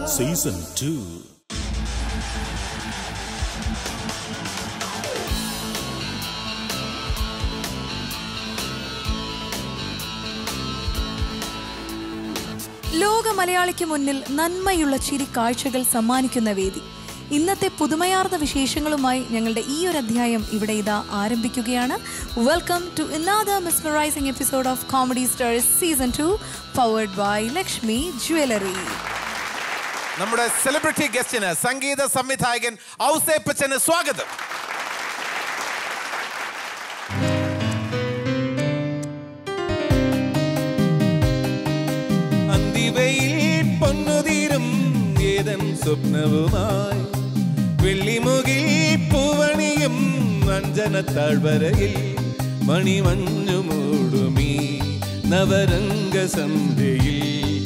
Season two ലോക മലയാളിക്ക് മുന്നിൽ നന്മയുള്ള ചിരി കാഴ്ചകൾ സമ്മാനിക്കുന്ന വേദി ഇന്നത്തെ പുതുമയാർന്ന വിശേഷങ്ങളുമായി ഞങ്ങളുടെ ഈ ഒരു അധ്യായം ഇവിടെ ഇതാ ആരംഭിക്കുകയാണ് വെൽക്കം ടു ഇന്നാദ mesmerising episode of comedy stars season two powered by Lakshmi jewellery നമ്മുടെ സെലിബ്രിറ്റി ഗസ്റ്റിന് സംഗീത സംവിധായകൻ ഔസേപ്പച്ചന് സ്വാഗതം അന്തിവയിൽ പൊന്നുതീരും ഏതൻ സ്വപ്നവുമായി വെള്ളിമുകിൽ പൂവണിയും അഞ്ജന താഴ്വരയിൽ മണിമഞ്ഞു മൂടുമീ നവരംഗ സന്ധ്യയിൽ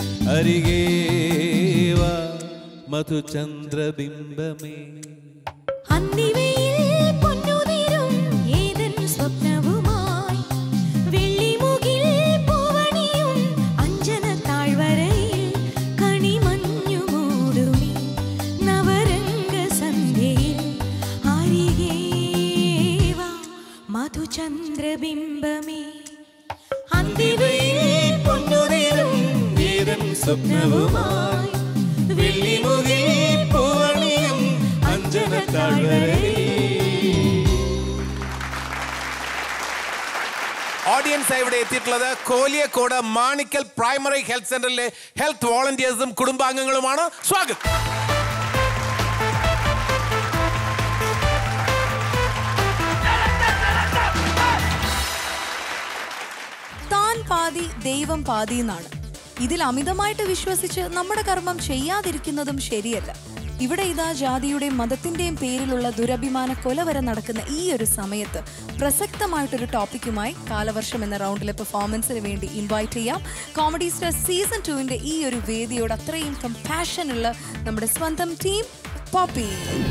അരികേവാ മധുചന്ദ്രബിംബമേ അന്തിവയിൽ പൊന്നുതിരും ഏതൻ സ്വപ്നവുമായി വെള്ളിമുകിൽ പൂവണിയും അഞ്ജന താഴ്വരയിൽ കണിമഞ്ഞു മൂടുമി നവരംഗ സന്ധ്യയിൽ അരികേവാ മധുചന്ദ്രബിംബമേ അന്തിവയിൽ പൊന്നുതീരും ഏതൻ സ്വപ്നവുമായി വെള്ളിമുകിൽ പൂവണിയും അഞ്ജന താഴ്വരയിൽ ഓഡിയൻസ് ഇവിടെ എത്തിയിട്ടുള്ളത് കോലിയക്കോട് മാണിക്കൽ പ്രൈമറി ഹെൽത്ത് സെന്ററിലെ ഹെൽത്ത് വോളണ്ടിയേഴ്സും കുടുംബാംഗങ്ങളുമാണ് സ്വാഗതം താൻ പാതി ദൈവം പാതി എന്നാണ് ഇതിൽ അമിതമായിട്ട് വിശ്വസിച്ച് നമ്മുടെ കർമ്മം ചെയ്യാതിരിക്കുന്നതും ശരിയല്ല ഇവിടെ ഇതാ ജാതിയുടെയും മതത്തിന്റെയും പേരിലുള്ള ദുരഭിമാന കൊല വരെ നടക്കുന്ന ഈ ഒരു സമയത്ത് പ്രസക്തമായിട്ടൊരു ടോപ്പിക്കുമായി കാലവർഷം എന്ന റൗണ്ടിലെ പെർഫോമൻസിന് വേണ്ടി ഇൻവൈറ്റ് ചെയ്യാം കോമഡി സ്റ്റാർ സീസൺ ടുവിന്റെ ഈ ഒരു വേദിയോട് അത്രയും കമ്പാഷൻ ഉള്ള നമ്മുടെ സ്വന്തം ടീം പോപ്പി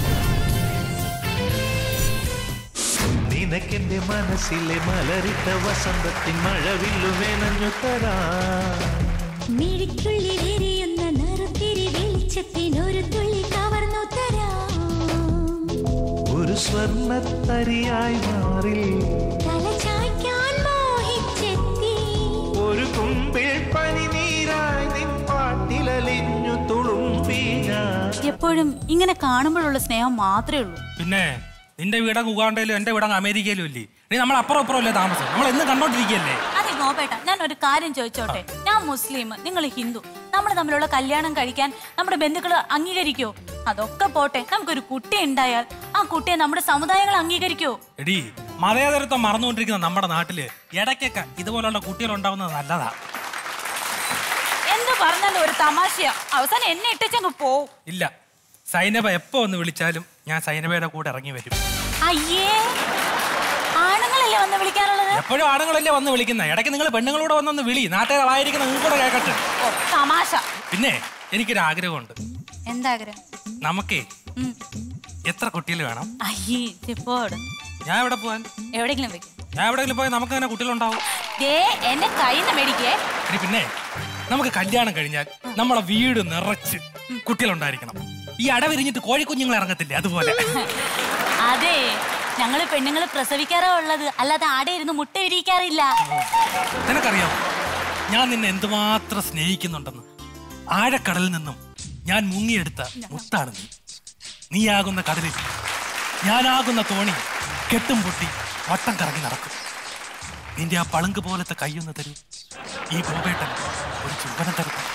നിനക്കെന്റെ മനസ്സിലെ മലരിട്ട വസന്തത്തിൻ മഴവില്ലു വേനഞ്ഞു തരാ മിഴിക്കുള്ളിലെരിയുന്ന നറുത്തിരി വെളിച്ചത്തിനൊരു തുള്ളി കവർന്നു തരാം ഒരു സ്വർണത്തരിയായി മാറി തല ചായ്ക്കാൻ മോഹിച്ചെത്തി ഒരു കുമ്പിൾ പനിനീരായി നിൻ പാട്ടിലലിഞ്ഞു തുളുമ്പി ഞാൻ എപ്പോഴും ഇങ്ങനെ കാണുമ്പോഴുള്ള സ്നേഹം മാത്രമേ ഉള്ളൂ പിന്നെ നിന്റെ വീടങ്ങ് ഉഗാണ്ടയിലും എന്റെ വീടങ്ങ് അമേരിക്കയിലും ഇല്ലേ നീ നമ്മൾ അപ്പുറം അപ്പുറം അല്ലേ താമസം നമ്മൾ എന്ന് കണ്ടോണ്ടിരിക്കല്ലേ അതെ ഗോപേട്ട ഞാൻ ഒരു കാര്യം ചോദിച്ചോട്ടെ ഞാൻ മുസ്ലിം നിങ്ങൾ ഹിന്ദു നമ്മൾ തമ്മിലുള്ള കല്യാണം കഴിക്കാൻ നമ്മുടെ ബന്ധുക്കൾ അംഗീകരിക്കോ അതൊക്കെ പോട്ടെ നമുക്കൊരു കുട്ടി ഉണ്ടായാൽ ആ കുട്ടിയെ നമ്മുടെ സമുദായങ്ങൾ അംഗീകരിക്കോ എടി മതേതരത്വം മറന്നുകൊണ്ടിരിക്കുന്ന നമ്മുടെ നാട്ടില് ഇടയ്ക്കൊക്കെ ഇതുപോലുള്ള കുട്ടികൾ ഉണ്ടാവുന്നത് നല്ലതാ എന്ത് പറഞ്ഞാലും ഒരു തമാശയാ അവസാനം എന്നെ ഇട്ടങ്ങ് പോവും ഇല്ല സൈനബ എപ്പോ ഒന്ന് വിളിച്ചാലും ഞാൻ സൈനബയുടെ കൂടെ ഇറങ്ങി വരും അയ്യേ ആണുങ്ങളല്ലേ വന്ന് വിളിക്കാനുള്ളത് എപ്പോഴും ആണുങ്ങളല്ലേ വന്ന് വിളിക്കുന്നത് ഇടയ്ക്ക് നിങ്ങൾ പെണ്ണുങ്ങളൂടെ വന്നൊന്ന് വിളി നാട്ടുകാരെ വായിരിക്കുന്ന നിങ്ങൾക്ക് കൂടെ കേൾക്കട്ടെ ഓ, തമാശ പിന്നെ എനിക്കൊരു ആഗ്രഹമുണ്ട് എന്താഗ്രഹം നമുക്കേ ഉം. എത്ര കുട്ടികൾ വേണം അയ്യേ ഇപ്പോട് ഞാൻ എവിടെ പോവാൻ എവിടെയെങ്കിലും വെക്കും ഞാൻ എവിടെയെങ്കിലും പോയാൽ നമുക്ക് അങ്ങനെ കുട്ടികളുണ്ടാവും ദേ എന്നെ കയ്യിൽ നിന്ന് മേടിക്കേ എടി പിന്നെ നമുക്ക് കല്യാണം കഴിഞ്ഞാൽ നമ്മളെ വീട് നിറച്ച് കുട്ടികളുണ്ടായിരിക്കണം ഈ അടവിരിഞ്ഞിട്ട് കോഴിക്കുഞ്ഞുങ്ങൾ ഇറങ്ങത്തില്ലേ അതുപോലെ അതെ ഞങ്ങള് പെണ്ണുങ്ങൾ പ്രസവിക്കാറാ ഉള്ളത് അല്ലാതെ ആടെ ഇരുന്ന് മുട്ട വിരിയിക്കാറില്ല നിനക്കറിയാം ഞാൻ നിന്നെ എന്തുമാത്രം സ്നേഹിക്കുന്നുണ്ടെന്ന് ആഴക്കടലിൽ നിന്നും ഞാൻ മുങ്ങിയെടുത്ത മുത്താണ് നീ നീയാകുന്ന കടലിൽ ഞാനാകുന്ന തോണി കെട്ടും പൊട്ടി വട്ടം കറങ്ങി നടക്കും നിന്റെ ആ പളുങ്ക് പോലത്തെ കൈയൊന്ന് തരൂ ഈ ഗോപേട്ടൻ ഒരു ചുംബനം തരട്ടെ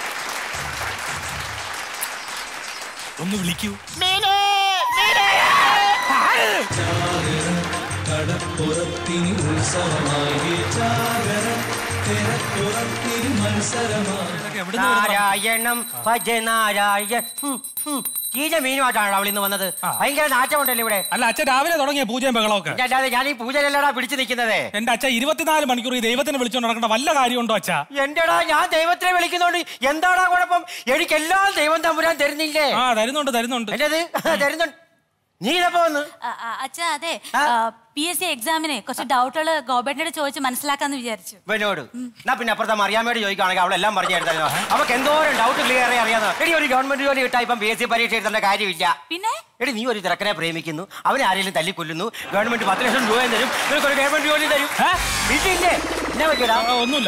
ഒന്ന് വിളിക്കൂ ഇതൊക്കെ എവിടുന്ന് വരുന്നതാ? നാരായണം ഭജ നാരായൺ ഹും, ഹും. ചീഞ്ഞ മീനുമായിട്ടാണ് അവൾ ഇന്ന് വന്നത് ഭയങ്കര നാറ്റമുണ്ടല്ലോ ഇവിടെ അല്ല അച്ഛൻ രാവിലെ തുടങ്ങിയ പൂജയും ബഹളമൊക്കെ അല്ലാതെ ഞാൻ ഈ പൂജയിലല്ലടാ പിടിച്ചു നിൽക്കുന്നത് എന്റെ അച്ഛ ഇരുപത്തിനാല് മണിക്കൂർ ഈ ദൈവത്തിനെ വിളിച്ചോണ്ട് നടക്കേണ്ട വല്ല കാര്യമുണ്ടോ അച്ഛാ എന്റെടാ ഞാൻ ദൈവത്തിനെ വിളിക്കുന്നോണ്ട് എന്താടാ കുഴപ്പം എനിക്കെല്ലാം ദൈവം തമ്പുരാൻ തരുന്നില്ലേ ആ തരുന്നുണ്ട് തരുന്നുണ്ട് എന്റേത് തരുന്നുണ്ട് നീ ഇതപ്പോ വന്ന് അച്ഛാ അതെ പി എസ് സി എക്സാമിനെ കുറച്ച് ഡൗട്ടുകൾ ഗോപേട്ടനോട് ചോദിച്ച് മനസ്സിലാക്കാന്ന് വിചാരിച്ചു ഇവനോട് എന്നാ പിന്നെ അപ്പുറത്തെ മറിയാമ്മയോട് ചോദിക്കുകയാണെങ്കിൽ അവളെല്ലാം പറഞ്ഞു തരുന്നോ അവൾക്ക് എന്തോരം ഡൗട്ട് ക്ലിയർ അറിയാതെ എടി ഒരു ഗവൺമെന്റ് ജോലി കിട്ടാ ഇപ്പം പി എസ് സി പരീക്ഷ എഴുതേണ്ട കാര്യമില്ല പിന്നെ എടി നീ ഒരു തിരക്കനെ പ്രേമിക്കുന്നു അവനെ ആരെങ്കിലും തല്ലിക്കൊല്ലുന്നു ഗവൺമെന്റ് പത്ത് ലക്ഷം രൂപ തരും നിനക്ക് ഒരു ഗവൺമെന്റ് ജോലി തരും വീട്ടിലില്ലേ എന്നാ പറ്റിയടാ ആ, ഒന്നുമില്ല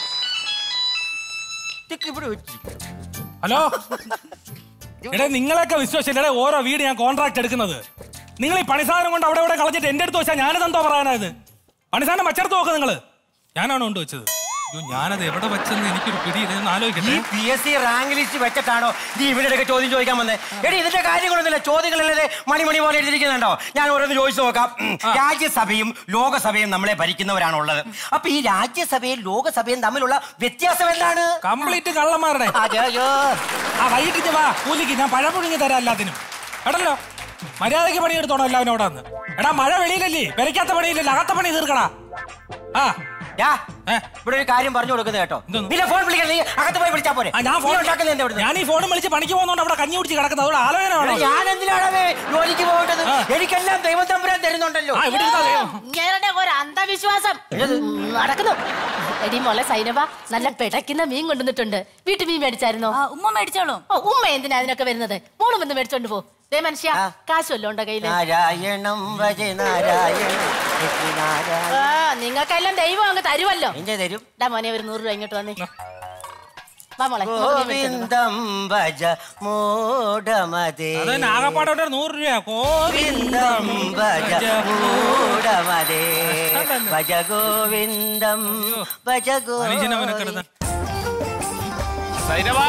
ഇതൊക്കെ ഇവിടെ വെച്ചിരിക്കുന്നു. ഹലോ എടേ നിങ്ങളെയൊക്കെ വിശ്വസിച്ചില്ലേ ഓരോ വീട് ഞാൻ കോൺട്രാക്ട് എടുക്കുന്നത് നിങ്ങൾ ഈ പണിസാധനം കൊണ്ട് അവിടെ ഇവിടെ കളഞ്ഞിട്ട് എന്റെ അടുത്ത് വെച്ചാൽ ഞാനത് എന്തോ പറയാനായത് പണിസാധനം വച്ചെടുത്ത് നോക്ക് നിങ്ങള് ഞാനാണോ കൊണ്ട് വെച്ചത് അയ്യോ ഞാനത് എവിടെ വെച്ചെന്ന് എനിക്കൊരു പിടിയില്ല ഒന്ന് ഈ ആലോചിക്കട്ടെ P S C rank list വെച്ചിട്ടാണോ നീ ഇവരുടെ ചോദ്യം ചോദിക്കാൻ വന്നേ എടി ഇതിന്റെ കാര്യങ്ങളൊന്നുമില്ല ചോദ്യങ്ങളല്ലേ മണിമണി പോലെ എഴുതിയിരിക്കുന്നുണ്ടോ ഞാൻ ഓരോന്ന് ചോദിച്ചു നോക്കാം ഉം. രാജ്യസഭയും ലോകസഭയും നമ്മളെ ഭരിക്കുന്നവരാണ് ഉള്ളത് അപ്പൊ ഈ രാജ്യസഭയും ലോകസഭയും തമ്മിലുള്ള വ്യത്യാസം എന്താണ് കംപ്ലീറ്റ് കള്ളന്മാരുടെ അതെയോ ആ വൈകിട്ട് വാ കൂലിക്ക് ഞാൻ പഴം പുഴുങ്ങി തരാം എല്ലാത്തിനും എടല്ലോ മര്യാദയ്ക്ക് പണിയെടുത്തോണം എല്ലാവരും അവിടെ നിന്ന് എടാ മഴ വെളിയിലല്ലേ പെരയ്ക്കാത്ത പണിയില്ലല്ലോ അകത്ത പണി തീർക്കടാ ആ യാ, ഏ? ഇവിടെ ഒരു കാര്യം പറഞ്ഞു കൊടുക്കുന്നത് കേട്ടോ എന്തോന്ന്? നിന്റെ ഫോൺ വിളിക്കാൻ നീ അകത്ത് പോയി വിളിച്ചാ പോരെ ആ, ഞാൻ നീ ഫോൺ ഉണ്ടാക്കുന്നത് എന്താ ഇവിടുന്ന്? ഞാൻ ഈ ഫോണും വിളിച്ച് പണിക്ക് പോകുന്നോണ്ട് അവിടെ കഞ്ഞി കുടിച്ച് കിടക്കുന്നത് അതോടെ ആലോചന എടാ, വേണോ ഞാൻ എന്തിനാണേ ജോലിക്ക് പോകേണ്ടത് ആ. എനിക്കെല്ലാം ദൈവം തമ്പുരാൻ തരുന്നുണ്ടല്ലോ ആ ഇവിടെ ഇരുന്നാ ദൈവം. ഇങ്ങനെ ഒരു അന്ധവിശ്വാസം ഉം, നടക്കുന്നു എടി മോളെ സൈനബ നല്ല പിടയ്ക്കുന്ന മീൻ കൊണ്ടുവന്നിട്ടുണ്ട് വീട്ടു മീൻ മേടിച്ചായിരുന്നോ ആ, ഉമ്മ മേടിച്ചോളൂ ഓ ഉമ്മ എന്തിനാ അതിനൊക്കെ വരുന്നത് മോളും വന്ന് മേടിച്ചോണ്ട് പോ ദേ മനുഷ്യ ആ. കാശ് വല്ലതും ഉണ്ടോ കയ്യില് നാരായണം ഭജ നാരായണം ഭജ നാരായണം ആ നിങ്ങൾക്കെല്ലാം ദൈവം അങ്ങ് തരുമല്ലോ എന്റെ തരും ഡാ മോനെ ഒരു നൂറ് രൂപ ഇങ്ങോട്ട് വന്നേ വാ മോളെ നമുക്ക് മീൻ മേടിച്ചോണ്ട് വാ. ഗോവിന്ദം ഭജ മൂഢമതേ അതന്നെ ആകപ്പാടെ ഒരു നൂറ് രൂപ ഗോവിന്ദം ഭജ മൂഢമതേ കഷ്ടം ഭജ ഗോവിന്ദം ഭജ മനുഷ്യനെ മെനക്കെടുത്ത സൈനവാ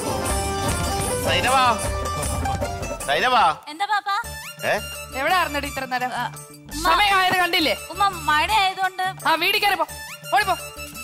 സൈനവാ സൈനവാ എന്താ പാപ്പാ ഏ എവിടെ ആയിരുന്നടി ഇത്ര നേരം ഉമ്മ. സമയമായത് കണ്ടില്ലേ ഉമ്മ മഴ ആയതുകൊണ്ട് ആ വീട്ടിൽ കയറി പോ ഓടിപ്പോ